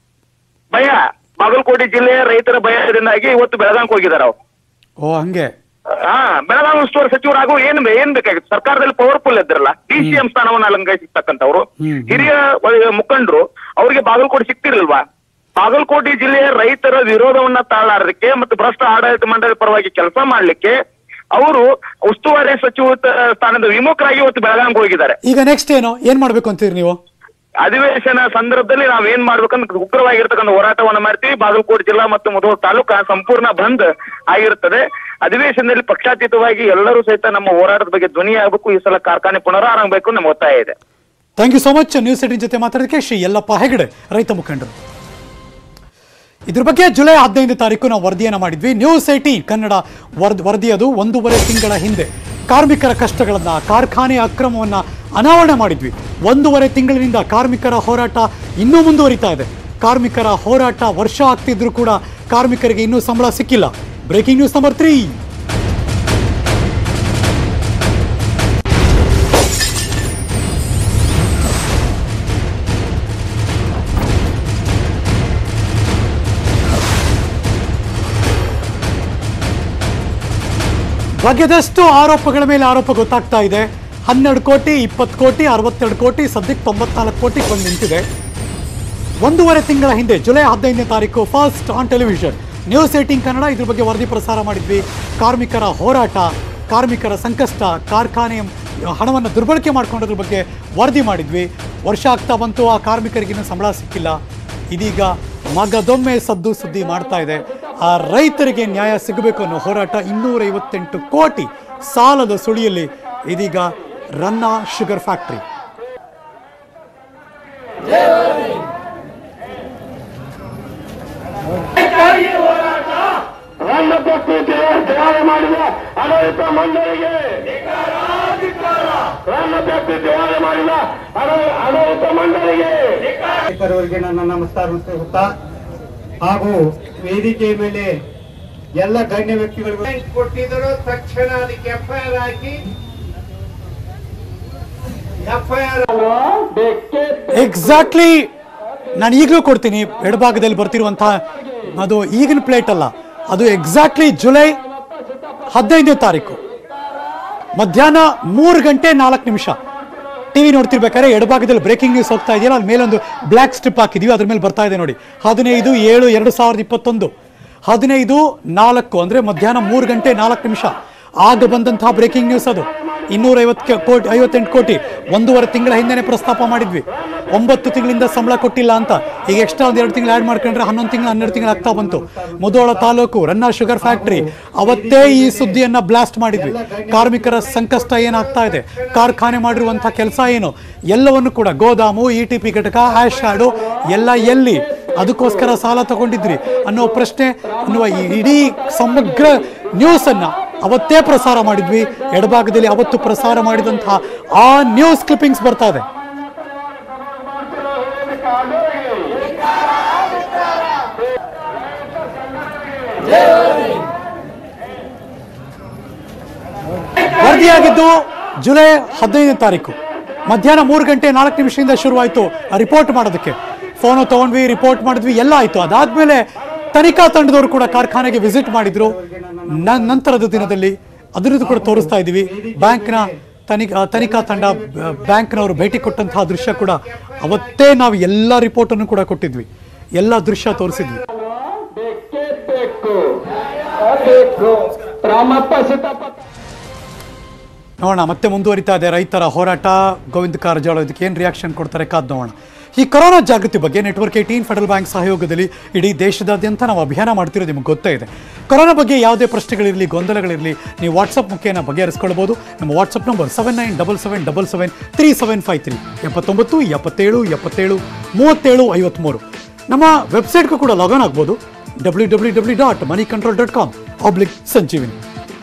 ಭಯ ಬಾಗಲಕೋಟೆ ಜಿಲ್ಲೆಯ ರೈತರ ಭಯದಿಂದಾಗಿ ಇವತ್ತು ಬೆಳಗಾವಿಗೆ ಹೋಗಿದ್ದಾರೆ ಅವ್ರು ಓ ಹಂಗೆ ಹಾ ಬೆಳಗಾವಿ ಉಸ್ತುವಾರಿ ಸಚಿವರಾಗೋ ಏನ್ ಬೇ- ಏನ್ ಬೇಕಾಗಿತ್ತು ಸರ್ಕಾರದಲ್ಲಿ ಪವರ್ಫುಲ್ ಇದ್ರಲ್ಲ ಡಿ ಸಿ ಎಂ ಸ್ಥಾನವನ್ನು ಅಲಂಕರಿಸಿರ್ತಕ್ಕಂಥವ್ರು ಹ್ಮ್. ಹಿರಿಯ ವ- ಮುಖಂಡರು ಅವರಿಗೆ ಬಾಗಲಕೋಟೆ ಸಿಕ್ತಿರ್ಲಿಲ್ವಾ ಬಾಗಲಕೋಟೆ ಜಿಲ್ಲೆಯ ರೈತರ ವಿರೋಧವನ್ನ ತಾಳಾಡಲಿಕ್ಕೆ ಮತ್ತು ಭ್ರಷ್ಟ ಆಡಳಿತ ಮಂಡಳಿ ಪರವಾಗಿ ಕೆಲಸ ಮಾಡ್ಲಿಕ್ಕೆ ಅವರು ಉಸ್ತುವಾರಿ ಸಚಿವ ತ- ಸ್ಥಾನದ ವಿಮುಖರಾಗಿ ಇವತ್ತು ಬೆಳಗಾವಿಗೆ ಹೋಗಿದ್ದಾರೆ ಈಗ ನೆಕ್ಸ್ಟ್ ಏನು ಏನ್ ಮಾಡ್ಬೇಕು ಅಂತೀರಿ ನೀವು ಅಧಿವೇಶನ ಸಂದರ್ಭದಲ್ಲಿ ನಾವ್ ಏನ್ ಮಾಡ್ಬೇಕಂತ ಉಗ್ರವಾಗಿರ್ತಕ್ಕಂಥ ಹೋರಾಟವನ್ನ ಮಾಡ್ತೀವಿ ಬಾಗಲಕೋಟೆ ಜಿಲ್ಲಾ ಮತ್ತು ಮುಧೋಳ ತಾಲೂಕಾ ಸಂಪೂರ್ಣ ಬಂದ್ ಆಗಿರುತ್ತದೆ ಅಧಿವೇಶನದಲ್ಲಿ ಪಕ್ಷಾತೀತವಾಗಿ ಎಲ್ಲರೂ ಸಹಿತ ನಮ್ಮ ಹೋರಾಟದ ಬಗ್ಗೆ ಧ್ವನಿ ಆಗಬೇಕು ಈ ಸಲ ಕಾರ್ಖಾನೆ ಪುನರಾರಂಭ ಬೇಕು ನಮ್ಮ ಒತ್ತಾಯ ಇದೆ thank you so much news eighteen ಜೊತೆ ಮಾತಾಡೋದಕ್ಕೆ ಶ್ರೀ ಯಲ್ಲಪ್ಪ ಹೆಗಡೆ ರೈತ ಮುಖಂಡರು ಇದ್ರ ಬಗ್ಗೆ ಜುಲೈ ಹದಿನೈದು ತಾರೀಕು ನಾವು ವರದಿಯನ್ನು ಮಾಡಿದ್ವಿ ನ್ಯೂಸ್ ಏಟೀನ್ ಕನ್ನಡ ವರದಿ ವರದಿಯದು ಒಂದೂವರೆ ತಿಂಗಳ ಹಿಂದೆ ಕಾರ್ಮಿಕರ ಕಷ್ಟಗಳನ್ನ ಕಾರ್ಖಾನೆಯ ಅಕ್ರಮವನ್ನ ಅನಾವರಣ ಮಾಡಿದ್ವಿ ಒಂದೂವರೆ ತಿಂಗಳಿನಿಂದ ಕಾರ್ಮಿಕರ ಹೋರಾಟ ಇನ್ನೂ ಮುಂದುವರಿತಾ ಇದೆ ಕಾರ್ಮಿಕರ ಹೋರಾಟ ವರ್ಷ ಆಗ್ತಿದ್ರು ಕೂಡ ಕಾರ್ಮಿಕರಿಗೆ ಇನ್ನೂ ಸಂಬಳ ಸಿಕ್ಕಿಲ್ಲ ಬ್ರೇಕಿಂಗ್ ನ್ಯೂಸ್ ನಂಬರ್ ತ್ರೀ ಬಗೆದಷ್ಟು ಆರೋಪಗಳ ಮೇಲೆ ಆರೋಪ ಗೊತ್ತಾಗ್ತಾ ಇದೆ ಹನ್ನೆರಡು ಕೋಟಿ ಇಪ್ಪತ್ತು ಕೋಟಿ ಅರವತ್ತೆರಡು ಕೋಟಿ ಸದ್ಯಕ್ಕೆ ತೊಂಬತ್ನಾಲ್ಕು ಕೋಟಿ ಬಂದು ನಿಂತಿದೆ ಒಂದೂವರೆ ತಿಂಗಳ ಹಿಂದೆ ಜುಲೈ ಹದಿನೈದನೇ ತಾರೀಕು first on television news eighteen Kannada ಇದ್ರ ಬಗ್ಗೆ ವರದಿ ಪ್ರಸಾರ ಮಾಡಿದ್ವಿ ಕಾರ್ಮಿಕರ ಹೋರಾಟ ಕಾರ್ಮಿಕರ ಸಂಕಷ್ಟ ಕಾರ್ಖಾನೆಯ ಹಣವನ್ನು ದುರ್ಬಳಕೆ ಮಾಡ್ಕೊಂಡದ್ರ ಬಗ್ಗೆ ವರದಿ ಮಾಡಿದ್ವಿ ವರ್ಷ ಆಗ್ತಾ ಬಂತು ಆ ಕಾರ್ಮಿಕರಿಗೆ ಇನ್ನೂ ಸಂಬಳ ಸಿಕ್ಕಿಲ್ಲ ಇದೀಗ ಮಗದೊಮ್ಮೆ ಸದ್ದು ಸುದ್ದಿ ಮಾಡ್ತಾ ಇದೆ ಆ ರೈತರಿಗೆ ನ್ಯಾಯ ಸಿಗಬೇಕು ಅನ್ನೋ ಹೋರಾಟ ಇನ್ನೂರ ಐವತ್ತೆಂಟು ಕೋಟಿ ಸಾಲದ ಸುಳಿಯಲ್ಲಿ ಇದೀಗ ರನ್ನ ಶುಗರ್ ಫ್ಯಾಕ್ಟ್ರಿ ನನ್ನ ಪ್ರಕೃತಿಯ ಮಾಡಿದ ಆಡಳಿತ ಮಂಡಳಿಗೆ ರನ್ನ ವ್ಯಕ್ತಿ ದೇವಾಲಯ ಮಾಡಿದ ಆಡ- ಆಡಳಿತ ಮಂಡಳಿಗೆ ಅವರಿಗೆ ನನ್ನ ನಮಸ್ಕಾರ ತಿಳಿಸುತ್ತಾ ಹಾಗೂ ವೇದಿಕೆಯ ಮೇಲೆ ಎಲ್ಲ ಗಣ್ಯ ವ್ಯಕ್ತಿಗಳಿಗೂ ಬ್ಯಾಂಕ್ ಕೊಟ್ಟಿದ್ರು ತಕ್ಷಣ ಅದಕ್ಕೆ ಎಫ್ಐಆರ್ ಹಾಕಿ ಎಫ್ಐಆರ್ ಬೆಕ್ಕೆ ಎಕ್ಸಾಕ್ಟ್ಲಿ ನಾನು ಈಗಲೂ ಕೊಡ್ತೀನಿ ಎಡಭಾಗದಲ್ಲಿ ಬರ್ತಿರುವಂತಹ ಅದು ಈಗಿನ ಪ್ಲೇಟ್ ಅಲ್ಲ ಅದು ಎಕ್ಸಾಕ್ಟ್ಲಿ ಜುಲೈ ಹದಿನೈದನೇ ತಾರೀಕು ಮಧ್ಯಾಹ್ನ ಮೂರು ಗಂಟೆ ನಾಲ್ಕು ನಿಮಿಷ ಟಿವಿ ನೋಡ್ತಿರ್ಬೇಕಾದ್ರೆ ಎಡಭಾಗದಲ್ಲಿ ಬ್ರೇಕಿಂಗ್ ನ್ಯೂಸ್ ಹೋಗ್ತಾ ಇದೆಯಲ್ಲ ಅದ್ರ ಮೇಲೆ ಒಂದು ಬ್ಲ್ಯಾಕ್ ಸ್ಟ್ರಿಪ್ ಹಾಕಿದೀವಿ ಅದ್ರ ಮೇಲೆ ಬರ್ತಾ ಇದೆ ನೋಡಿ ಹದಿನೈದು ಏಳು ಎರಡು ಸಾವಿರದ ಇಪ್ಪತ್ತೊಂದು ಹದಿನೈದು ನಾಲ್ಕು ಅಂದರೆ ಮಧ್ಯಾಹ್ನ ಮೂರು ಗಂಟೆ ನಾಲ್ಕು ನಿಮಿಷ ಆಗ ಬಂದಂತಹ ಬ್ರೇಕಿಂಗ್ ನ್ಯೂಸ್ ಅದು ಇನ್ನೂರ ಐವತ್ತು ಕೋಟಿ ಐವತ್ತೆಂಟು ಕೋಟಿ ಒಂದೂವರೆ ತಿಂಗಳ ಹಿಂದೆನೆ ಪ್ರಸ್ತಾಪ ಮಾಡಿದ್ವಿ ಒಂಬತ್ತು ತಿಂಗಳಿಂದ ಸಂಬಳ ಕೊಟ್ಟಿಲ್ಲ ಅಂತ ಈಗ ಎಕ್ಸ್ಟ್ರಾ ಒಂದು ಎರಡು ತಿಂಗಳು ಆ್ಯಡ್ ಮಾಡ್ಕೊಂಡ್ರೆ ಹನ್ನೊಂದು ತಿಂಗಳು ಹನ್ನೆರಡು ತಿಂಗಳು ಆಗ್ತಾ ಬಂತು ಮುದೋಳ ತಾಲೂಕು ರನ್ನ ಶುಗರ್ ಫ್ಯಾಕ್ಟರಿ ಅವತ್ತೇ ಈ ಸುದ್ದಿಯನ್ನ ಬ್ಲಾಸ್ಟ್ ಮಾಡಿದ್ವಿ ಕಾರ್ಮಿಕರ ಸಂಕಷ್ಟ ಏನಾಗ್ತಾ ಇದೆ ಕಾರ್ಖಾನೆ ಮಾಡಿರುವಂತಹ ಕೆಲಸ ಏನು ಎಲ್ಲವನ್ನು ಕೂಡ ಗೋದಾಮು ಇ ಟಿ ಪಿ ಘಟಕ ಆಶ್ ಕಾರ್ಡು ಎಲ್ಲ ಎಲ್ಲಿ ಅದಕ್ಕೋಸ್ಕರ ಸಾಲ ತಗೊಂಡಿದ್ರಿ ಅನ್ನೋ ಪ್ರಶ್ನೆ ಅನ್ನುವ ಈ ಇಡೀ ಸಮಗ್ರ ನ್ಯೂಸ್ ಅನ್ನ ಅವತ್ತೇ ಪ್ರಸಾರ ಮಾಡಿದ್ವಿ ಎಡಭಾಗದಲ್ಲಿ ಅವತ್ತು ಪ್ರಸಾರ ಮಾಡಿದಂತಹ ಆ ನ್ಯೂಸ್ ಕ್ಲಿಪ್ಪಿಂಗ್ಸ್ ಬರ್ತಾ ಇದೆ ವರದಿಯಾಗಿದ್ದು ಜುಲೈ ಹದಿನೈದನೇ ತಾರೀಕು ಮಧ್ಯಾಹ್ನ ಮೂರು ಗಂಟೆ ನಾಲ್ಕು ನಿಮಿಷದಿಂದ ಶುರುವಾಯಿತು ರಿಪೋರ್ಟ್ ಮಾಡೋದಕ್ಕೆ ಫೋನು ತಗೊಂಡ್ವಿ ರಿಪೋರ್ಟ್ ಮಾಡಿದ್ವಿ ಎಲ್ಲ ಆಯಿತು ಅದಾದ್ಮೇಲೆ ತನಿಖಾ ತಂಡದವರು ಕೂಡ ಕಾರ್ಖಾನೆಗೆ ವಿಸಿಟ್ ಮಾಡಿದ್ರು ನ- ನಂತರದ ದಿನದಲ್ಲಿ ಅದರದ್ದು ಕೂಡ ತೋರಿಸ್ತಾ ಇದ್ದೀವಿ ಬ್ಯಾಂಕ್ನ ತನಿಖಾ ತನಿಖಾ ತಂಡ ಬ- ಬ್ಯಾಂಕ್ನವರು ಭೇಟಿ ಕೊಟ್ಟಂತಹ ದೃಶ್ಯ ಕೂಡ ಅವತ್ತೇ ನಾವು ಎಲ್ಲ ರಿಪೋರ್ಟನ್ನು ಕೂಡ ಕೊಟ್ಟಿದ್ವಿ ಎಲ್ಲ ದೃಶ್ಯ ತೋರಿಸಿದ್ವಿ ಬೇಕೇ ಬೇಕು ಬೇಕು ರಾಮಪ್ಪ ಸೀತಪ್ಪ ನೋಡೋಣ ಮತ್ತೆ ಮುಂದುವರಿತಾ ಇದೆ ರೈತರ ಹೋರಾಟ ಗೋವಿಂದ ಕಾರಜೋಳ ಇದಕ್ಕೆ ಏನು ರಿಯಾಕ್ಷನ್ ಕೊಡ್ತಾರೆ ಕಾದ್ ನೋಡೋಣ ಈ ಕೊರೋನಾ ಜಾಗೃತಿ ಬಗ್ಗೆ ನೆಟ್ವರ್ಕ್ ಏಟೀನ್ ಫೆಡರಲ್ ಬ್ಯಾಂಕ್ ಸಹಯೋಗದಲ್ಲಿ ಇಡೀ ದೇಶದಾದ್ಯಂತ ನಾವು ಅಭಿಯಾನ ಮಾಡ್ತಿರೋದು ನಿಮಗೆ ಗೊತ್ತೇ ಇದೆ ಕೊರೋನಾ ಬಗ್ಗೆ ಯಾವುದೇ ಪ್ರಶ್ನೆಗಳಿರಲಿ ಗೊಂದಲಗಳಿರಲಿ ನೀವು ವಾಟ್ಸಪ್ ಮುಖೇನ ಬಗೆಹರಿಸ್ಕೊಳ್ಬೋದು ನಮ್ಮ WhatsApp number seven nine double seven double seven three seven five three ಎಪ್ಪತ್ತೊಂಬತ್ತು ಎಪ್ಪತ್ತೇಳು ಎಪ್ಪತ್ತೇಳು ಮೂವತ್ತೇಳು ಐವತ್ತ್ಮೂರು ನಮ್ಮ ವೆಬ್ಸೈಟ್ಗೂ ಕೂಡ ಲಾಗಿನ್ ಆಗ್ಬೋದು W W W dot Moneycontrol dot com oblique Sanjeevini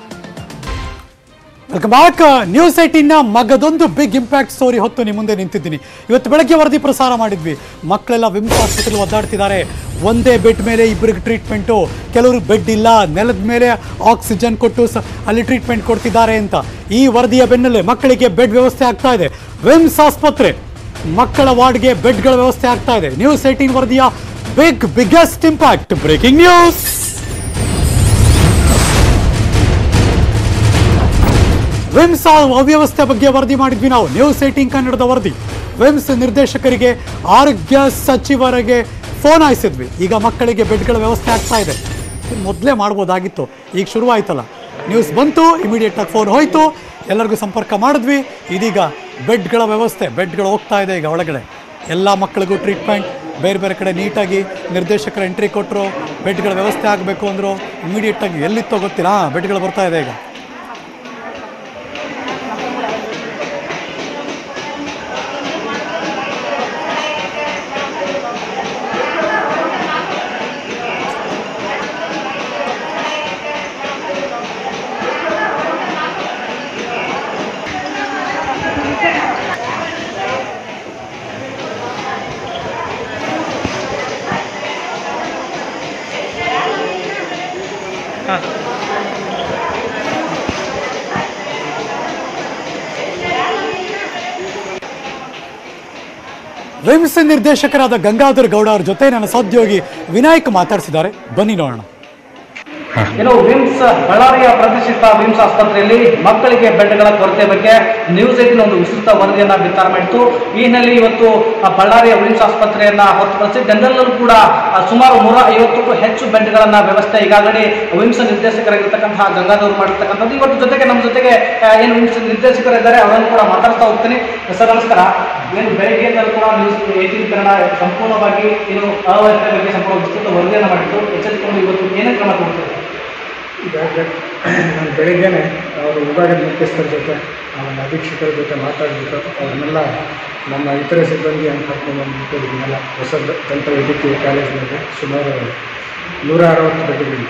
welcome back news ಏಟಿನ ಮಗದೊಂದು ಬಿಗ್ ಇಂಪ್ಯಾಕ್ಟ್ ಸ್ಟೋರಿ ಹೊತ್ತು ನಿಮ್ಮ ಮುಂದೆ ನಿಂತಿದ್ದೀನಿ ಇವತ್ತು ಬೆಳಗ್ಗೆ ವರದಿ ಪ್ರಸಾರ ಮಾಡಿದ್ವಿ ಮಕ್ಕಳೆಲ್ಲ ವಿಮ್ಸ್ ಹಾಸ್ಪಿಟಲ್ ಒದ್ದಾಡ್ತಿದ್ದಾರೆ ಒಂದೇ ಬೆಡ್ ಮೇಲೆ ಇಬ್ಬರಿಗೆ ಟ್ರೀಟ್ಮೆಂಟು ಕೆಲವರು ಬೆಡ್ ಇಲ್ಲ ನೆಲದ ಮೇಲೆ ಆಕ್ಸಿಜನ್ ಕೊಟ್ಟು ಸ ಅಲ್ಲಿ ಟ್ರೀಟ್ಮೆಂಟ್ ಕೊಡ್ತಿದ್ದಾರೆ ಅಂತ ಈ ವರದಿಯ ಬೆನ್ನಲ್ಲೇ ಮಕ್ಕಳಿಗೆ ಬೆಡ್ ವ್ಯವಸ್ಥೆ ಆಗ್ತಾ ಇದೆ ವಿಮ್ಸ್ ಆಸ್ಪತ್ರೆ ಮಕ್ಕಳ ವಾರ್ಡ್ಗೆ ಬೆಡ್ಗಳ ವ್ಯವಸ್ಥೆ ಆಗ್ತಾ ಇದೆ ನ್ಯೂಸ್ ಏಟೀನ್ ವರದಿಯ big biggest impact breaking news VIMS ಅವ್ಯವಸ್ಥೆ ಬಗ್ಗೆ ವರದಿ ಮಾಡಿದ್ವಿ ನಾವು ನ್ಯೂಸ್ ಏಟೀನ್ ಕನ್ನಡದ ವರದಿ ವಿಮ್ಸ್ ನಿರ್ದೇಶಕರಿಗೆ ಆರೋಗ್ಯ ಸಚಿವರಿಗೆ ಫೋನ್ ಹಾಯಿಸಿದ್ವಿ ಈಗ ಮಕ್ಕಳಿಗೆ ಬೆಡ್ಗಳ ವ್ಯವಸ್ಥೆ ಆಗ್ತಾ ಇದೆ ಮೊದಲೇ ಮಾಡ್ಬೋದಾಗಿತ್ತು ಈಗ ಶುರುವಾಯ್ತಲ್ಲ ನ್ಯೂಸ್ ಬಂತು ಇಮಿಡಿಯೇಟ್ ಆಗಿ ಫೋನ್ ಹೋಯ್ತು ಎಲ್ಲರಿಗೂ ಸಂಪರ್ಕ ಮಾಡಿದ್ವಿ ಇದೀಗ ಬೆಡ್ಗಳ ವ್ಯವಸ್ಥೆ ಬೆಡ್ಗಳು ಹೋಗ್ತಾ ಇದೆ ಈಗ ಒಳಗಡೆ ಎಲ್ಲ ಮಕ್ಕಳಿಗೂ ಟ್ರೀಟ್ಮೆಂಟ್ ಬೇರೆ ಬೇರೆ ಕಡೆ ನೀಟಾಗಿ ನಿರ್ದೇಶಕರು ಎಂಟ್ರಿ ಕೊಟ್ಟರು ಬೆಡ್ಗಳ ವ್ಯವಸ್ಥೆ ಆಗಬೇಕು ಅಂದರು ಇಮಿಡಿಯೇಟಾಗಿ ಎಲ್ಲಿತ್ತೋ ಗೊತ್ತಿಲ್ಲ ಹಾಂ ಬೆಡ್ಗಳು ಬರ್ತಾ ಇದೆ ಈಗ ವಿಮ್ಸ್ ನಿರ್ದೇಶಕರಾದ ಗಂಗಾಧರ್ ಗೌಡ ಅವ್ರ ಜೊತೆ ನನ್ನ ಸಹೋದ್ಯೋಗಿ ವಿನಾಯಕ್ ಮಾತಾಡಿಸಿದ್ದಾರೆ ಬನ್ನಿ ನೋಡೋಣ ಇನ್ನು ವಿಮ್ಸ್ ಬಳ್ಳಾರಿಯ ಪ್ರತಿಷ್ಠಿತ ವಿಮ್ಸ್ ಆಸ್ಪತ್ರೆಯಲ್ಲಿ ಮಕ್ಕಳಿಗೆ ಬೆಡ್ಗಳ ಕೊರತೆ ಬಗ್ಗೆ ನ್ಯೂಸ್ ಏಟಿನ ಒಂದು ವಿಸ್ತೃತ ವರದಿಯನ್ನ ಬಿತ್ತರ ಮಾಡಿತ್ತು ಈ ಹಿನ್ನೆಲೆ ಇವತ್ತು ಆ ಬಳ್ಳಾರಿಯ ವಿಮ್ಸ್ ಆಸ್ಪತ್ರೆಯನ್ನ ಹೊರತುಪಡಿಸಿ ಜನರಲ್ಲೂ ಕೂಡ ಆ, ಸುಮಾರು ನೂರ ಐವತ್ತಕ್ಕೂ ಹೆಚ್ಚು ಬೆಡ್ಗಳನ್ನ ವ್ಯವಸ್ಥೆ ಈಗಾಗಲೇ ವಿಮ್ಸ್ ನಿರ್ದೇಶಕರಾಗಿರ್ತಕ್ಕಂತಹ ಗಂಗಾಧರ್ ಮಾಡಿರ್ತಕ್ಕಂಥದ್ದು ಇವತ್ತು ಜೊತೆಗೆ ನಮ್ಮ ಜೊತೆಗೆ ಆ, ಏನು ವಿಮ್ಸ್ ನಿರ್ದೇಶಕರಿದ್ದಾರೆ ಅವರನ್ನು ಕೂಡ ಮಾತಾಡ್ತಾ ಹೋಗ್ತೀನಿ ಸರ್ ನಮಸ್ಕಾರ ಏನು ಬೆಳಗ್ಗೆಯಿಂದಲೂ ಕೂಡ ನ್ಯೂಸ್ ಏಟೀನ್ ಕನ್ನಡ ಸಂಪೂರ್ಣವಾಗಿ ಏನು ಅವ್ಯವಸ್ಥೆ ಬಗ್ಗೆ ಸಂಪೂರ್ಣ ವಿಸ್ತೃತ ವರದಿಯನ್ನು ಮಾಡಿತ್ತು ಎಚ್ಚೆತ್ತುಕೊಂಡು ಇವತ್ತು ಏನೇ ಕ್ರಮ ತಗೊಳ್ತೀರಿ ನಾನು ಬೆಳಿಗ್ಗೆನೆ ಅವರು ವಿಭಾಗದ ಮುಖ್ಯಸ್ಥರ ಜೊತೆ ನಮ್ಮ ಅಧೀಕ್ಷಕರ ಜೊತೆ ಮಾತಾಡಿಬಿಟ್ಟು ಅವ್ರನ್ನೆಲ್ಲ ನಮ್ಮ ಇತರೆ ಸಿಬ್ಬಂದಿಯನ್ನು ಕರ್ಕೊಂಡು ಬಂದ್ಬಿಟ್ಟು ಇದನ್ನೆಲ್ಲ ಹೊಸ ದಂತ ವೈದ್ಯಕೀಯ ಕಾಲೇಜಿನಲ್ಲಿ ಸುಮಾರು ನೂರ ಅರವತ್ತು ಬೆಡ್ಗಳು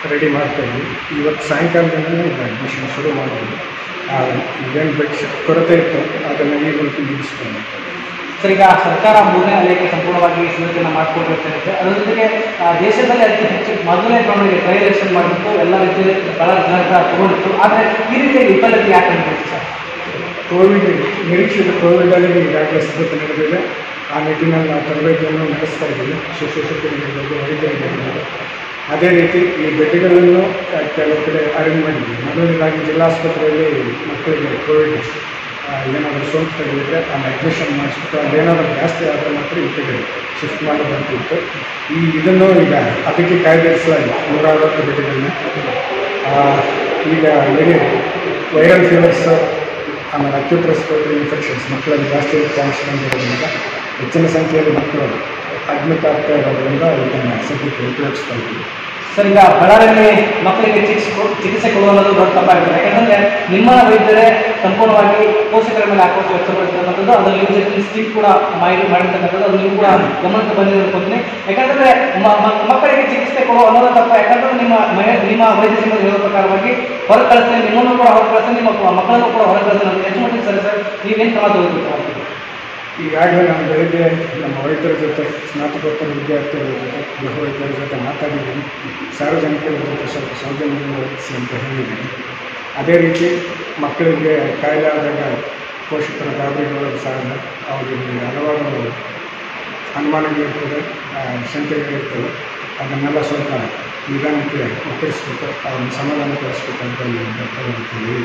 ರೆಡಿ ಮಾಡ್ತಾ ಇದ್ವಿ ಇವತ್ತು ಸಾಯಂಕಾಲದಿಂದಲೇ ಇದು ಅಡ್ಮಿಷನ್ ಶುರು ಮಾಡಿದ್ವಿ ಏನು ಬೆಡ್ ಕೊರತೆ ಇತ್ತು ಅದನ್ನು ಈ ರೀತಿ ಮುಗಿಸ್ಕೊಂಡು ಸರ್ ಈಗ ಸರ್ಕಾರ ಮೂರನೇ ಅಲೆಗೆ ಸಂಪೂರ್ಣವಾಗಿ ಸಿದ್ಧತೆಯನ್ನು ಮಾಡಿಕೊಂಡಿರುತ್ತೆ ಅದರ ಜೊತೆಗೆ ಆ, ದೇಶದಲ್ಲಿ ಅತಿ ಹೆಚ್ಚು ಮೊದಲನೇ ಪ್ರಮಾಣದಲ್ಲಿ ಟ್ರೈ ಎಲೆಕ್ಷನ್ ಮಾಡಿಬಿಟ್ಟು ಎಲ್ಲ ರೀತಿಯಲ್ಲಿ ಬಳ್ಳಾರಿ ಜಿಲ್ಲಾಡಳಿತ ತಗೊಂಡಿತ್ತು ಆದರೆ ಈ ರೀತಿಯ ವಿಫಲತೆ ಯಾಕೆ ಅನ್ಬೇಕು ಸರ್ ಕೋವಿಡ್ ನಿರೀಕ್ಷಿತ ಕೋವಿಡಲ್ಲಿ ಈಗಾಗಲೇ ಸಿದ್ಧತೆ ನಡೆದಿದೆ ಆ ನಿಟ್ಟಿನಲ್ಲಿ ನಾವು ತರಬೇತಿಯನ್ನು ನಡೆಸ್ತಾ ಇದ್ದೀವಿ ಶಿಶುಶಕ್ತಿಗಳಿರ್ಬೋದು ವೈದ್ಯರಿಗಿರ್ಬೋದು ಅದೇ ರೀತಿ ಈ ಬೆಡ್ಗಳನ್ನು ಆ, ಕೆಲವು ಕಡೆ ಅರೇಂಜ್ ಮಾಡಿದ್ವಿ ಮೊದಲನೇದಾಗಿ ಜಿಲ್ಲಾಸ್ಪತ್ರೆಯಲ್ಲಿ ಮಕ್ಕಳಿಗೆ ಕೋವಿಡ್ ಆ, ಏನಾದರೂ ಸೋಂಕು ತಡೆದಿದ್ರೆ ಅಲ್ಲಿ ಅಡ್ಮಿಷನ್ ಮಾಡಿಸ್ಬಿಟ್ಟು ಅದೇನಾದರೂ ಜಾಸ್ತಿ ಆದರೆ ಮಾತ್ರ ಈ ಕಡೆ ಶಿಫ್ಟ್ ಮಾಡಿ ಬರ್ತಿತ್ತು ಈ ಇದನ್ನು ಈಗ ಅದಕ್ಕೆ ಕಾಯ್ದಿರಿಸಲಾಗಿದೆ ನೂರ ಅರವತ್ತು ಬೆಡ್ಗಳನ್ನ ಆ, ಈಗ ಏನೇ ವೈರಲ್ ಫೀವರ್ಸ್ ಆಮೇಲೆ ಅಕ್ಯೂಟ್ ರೆಸ್ಪಿರೇಟರಿ ಇನ್ಫೆಕ್ಷನ್ಸ್ ಮಕ್ಕಳಲ್ಲಿ ಜಾಸ್ತಿ ಚಾನ್ಸ್ ಇರೋದ್ರಿಂದ ಹೆಚ್ಚಿನ ಸಂಖ್ಯೆಯಲ್ಲಿ ಮಕ್ಕಳು ಅಡ್ಮಿಟ್ ಆಗ್ತಾ ಇರೋದ್ರಿಂದ ಇದನ್ನು ಸದ್ಯಕ್ಕೆ ಉಪಯೋಗಿಸ್ತಾ ಇದ್ದೀವಿ ಸರ್ ಈಗ ಬಳ್ಳಾರಿಯಲ್ಲಿ ಮಕ್ಕಳಿಗೆ ಚಿಕಿತ್ಸೆ ಕೊ- ಚಿಕಿತ್ಸೆ ಕೊಡುವಂಥದ್ದು ದೊಡ್ಡ ತಪ್ಪಾಗಿದೆ ಯಾಕಂದ್ರೆ ನಿಮ್ಮ ವೈದ್ಯರೇ ಸಂಪೂರ್ಣವಾಗಿ ಪೋಷಕರ ಮೇಲೆ ಆಕ್ರೋಶ ವ್ಯಕ್ತಪಡಿಸಿರ್ತಕ್ಕಂಥದ್ದು ಅದರಲ್ಲಿ ಯೂಸ್ ಸ್ಟಿಕ್ ಕೂಡ ಮಾಡಿ ಮಾಡಿರ್ತಕ್ಕಂಥದ್ದು ಅದು ನೀವು ಕೂಡ ಗಮನಕ್ಕೆ ಬಂದಿದೆ ಅನ್ಕೊಂತೀನಿ ಯಾಕಂದ್ರೆ ಮ- ಮ- ಮಕ್ಕಳಿಗೆ ಚಿಕಿತ್ಸೆ ಕೊಡುವ ಅನ್ನೋದು ತಪ್ಪ ಯಾಕಂದ್ರೆ ನಿಮ್ಮ ಮನೆ ನಿಮ್ಮ ವೈದ್ಯ ಸಿಬ್ಬಂದಿ ಹೇಳೋ ಪ್ರಕಾರವಾಗಿ ಹೊರ ಕಳಿಸ್ತೀನಿ ನಿಮ್ಮನ್ನು ಕೂಡ ಹೊರ ಕಳಿಸ್ತೀನಿ ನಿಮ್ಮ ಮ- ಮಕ್ಕಳನ್ನು ಕೂಡ ಹೊರ ಕಳಿಸ್ತೀನಿ ಅಂತ ಎಷ್ಟು ಮಟ್ಟಿಗೆ ಸರಿ ಸರ್ ನೀವೇನು ಕ್ರಮ ತಗೋಬೇಕು ಈಗಾಗಲೇ ನಾನು ಬೆಳಗ್ಗೆ ನಮ್ಮ ವೈದ್ಯರ ಜೊತೆ ಸ್ನಾತಕೋತ್ತರ ವಿದ್ಯಾರ್ಥಿಗಳ ಜೊತೆ ಗೃಹ ವೈದ್ಯರ ಜೊತೆ ಮಾತಾಡಿದ್ದೀನಿ ಸಾರ್ವಜನಿಕರ ಜೊತೆ ಸ್ವಲ್ಪ ಸೌಜನ್ಯದಿಂದ ವರ್ತಿಸಿ ಅಂತ ಹೇಳಿದ್ದೀನಿ ಅದೇ ರೀತಿ ಮಕ್ಕಳಿಗೆ ಕಾಯಿಲೆ ಆದಾಗ ಪೋಷಕರ ಗಾಬರಿಗಳು ಸಹ ಅವರಿಗೆ ಹಲವಾರು ಅನುಮಾನಗಳಿರ್ತದೆ ಆ, ಶಂಕೆಗಳಿರ್ತದೆ ಅದನ್ನೆಲ್ಲ ಸ್ವಲ್ಪ ನಿಧಾನಕ್ಕೆ ಉತ್ತರಿಸ್ಬೇಕು ಅವ್ರನ್ನ ಸಮಾಧಾನಪಡಿಸ್ಬೇಕು ಅಂತ ಹೇಳಿ ಹೇಳಿದ್ದೀನಿ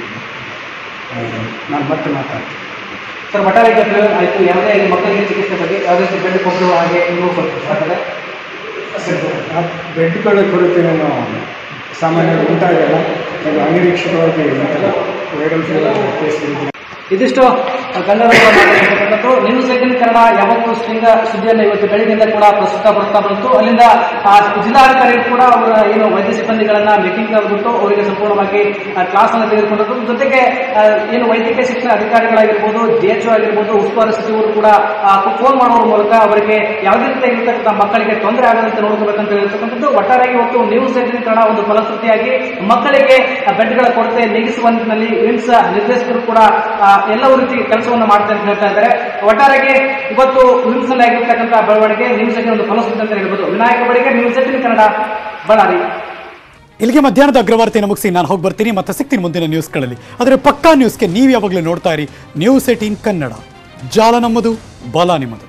ನಾನು ಮತ್ತೆ ಮಾತಾಡ್ತೀನಿ ಸರ್ ಒಟ್ಟಾರೆ ಈಗ ಪ್ರಯೋಗ ಆಯಿತು ಯಾವುದೇ ಆಗಲಿ ಮಕ್ಕಳಿಗೆ ಚಿಕಿತ್ಸೆ ಬಗ್ಗೆ ಯಾವುದೇ ರೀತಿ ಬೆಡ್ ಕೊಟ್ಟರು ಹಾಗೆ ಇನ್ನೂ ಸ್ವಲ್ಪ ಸಾಕಾದ್ರೆ ಆ ಬೆಡ್ಗಳ ಕೊರತೆಯನ್ನು ಸಾಮಾನ್ಯವಾಗಿ ಉಂಟಾಗಲ್ಲ ಅದು ಅನಿರೀಕ್ಷಿತವಾಗಿ ವೈರಲ್ ಫೀವರ್ ಕೇಸ್ಗಳಿದೆ ಇದಿಷ್ಟು ಕನ್ನಡ ಮಾತಾಡತಕ್ಕಂಥದ್ದು ನ್ಯೂಸ್ ಏಟಿನ್ ಕನ್ನಡ ಯಾವತ್ತು ಸ್ಟ್ರಿಂಗ ಸುದ್ದಿಯನ್ನು ಇವತ್ತು ಬೆಳಗ್ಗೆಯಿಂದ ಕೂಡ ಪ್ರಸ್ತುತ ಪಡಿಸ್ತಾ ಬಂತು ಅಲ್ಲಿಂದ ಆ ಜಿಲ್ಲಾಧಿಕಾರಿ ಕೂಡ ಅವರ ಏನು ವೈದ್ಯ ಸಿಬ್ಬಂದಿಗಳನ್ನ ಮೀಟಿಂಗ್ ಕರೆದುಬಿಟ್ಟು ಅವರಿಗೆ ಸಂಪೂರ್ಣವಾಗಿ ಕ್ಲಾಸ್ ಅನ್ನು ತೆಗೆದುಕೊಂಡದ್ದು ಜೊತೆಗೆ ಆ, ಏನು ವೈದ್ಯಕೀಯ ಶಿಕ್ಷಣ ಅಧಿಕಾರಿಗಳಾಗಿರ್ಬೋದು ಡಿ ಎಚ್ ಆಗಿರ್ಬೋದು ಉಸ್ತುವಾರಿ ಸಚಿವರು ಕೂಡ ಫೋನ್ ಮಾಡುವ ಮೂಲಕ ಅವರಿಗೆ ಯಾವುದೇ ರೀತಿಯಾಗಿರ್ತಕ್ಕಂಥ ಮಕ್ಕಳಿಗೆ ತೊಂದರೆ ಆಗದಂತೆ ನೋಡ್ಕೋಬೇಕಂತ ಹೇಳಿರ್ತಕ್ಕಂಥದ್ದು ಒಟ್ಟಾರೆಯಾಗಿ ಇವತ್ತು ನ್ಯೂಸ್ ಏಟಿನ್ ಕನ್ನಡ ಒಂದು ಫಲಶ್ರುತಿಯಾಗಿ ಮಕ್ಕಳಿಗೆ ಆ ಬೆಡ್ಗಳ ಕೊರತೆ ನೀಗಿಸುವ ನಿಟ್ಟಿನಲ್ಲಿ ವಿಮ್ಸ್ ನಿರ್ದೇಶಕರು ಕೂಡ ಆ, ಎಲ್ಲವೂ ರೀತಿ ಕೆಲಸವನ್ನು ಮಾಡ್ತಾರೆ ಅಂತ ಹೇಳ್ತಾ ಇದ್ದಾರೆ ಒಟ್ಟಾರೆಯಾಗಿ ಇವತ್ತು ವಿಮ್ಸ್ ನಲ್ಲಿ ಆಗಿರ್ತಕ್ಕಂಥ ಬೆಳವಣಿಗೆ ನ್ಯೂಸ್ ಏಟಿನ್ ಒಂದು ಫಲಶ್ರುತಿ ಅಂತ ಹೇಳ್ಬೋದು ವಿನಾಯಕ ಬಳಿಗೆ ನ್ಯೂಸ್ ಏಟಿನ್ ಕನ್ನಡ ಬಳ್ಳಾರಿ ಇಲ್ಲಿಗೆ ಮಧ್ಯಾಹ್ನದ ಅಗ್ರವಾರ್ತೆಯನ್ನು ಮುಗಿಸಿ ನಾನು ಹೋಗಿ ಬರ್ತೀನಿ ಮತ್ತೆ ಸಿಗ್ತೀನಿ ಮುಂದಿನ ನ್ಯೂಸ್ಗಳಲ್ಲಿ ಆದರೆ ಪಕ್ಕಾ ನ್ಯೂಸ್ಗೆ ನೀವು ಯಾವಾಗಲೂ ನೋಡ್ತಾ ಇರಿ ನ್ಯೂಸ್ ಏಟೀನ್ ಕನ್ನಡ ಜಾಲ ನಮ್ಮದು ಬಲ ನಿಮ್ಮದು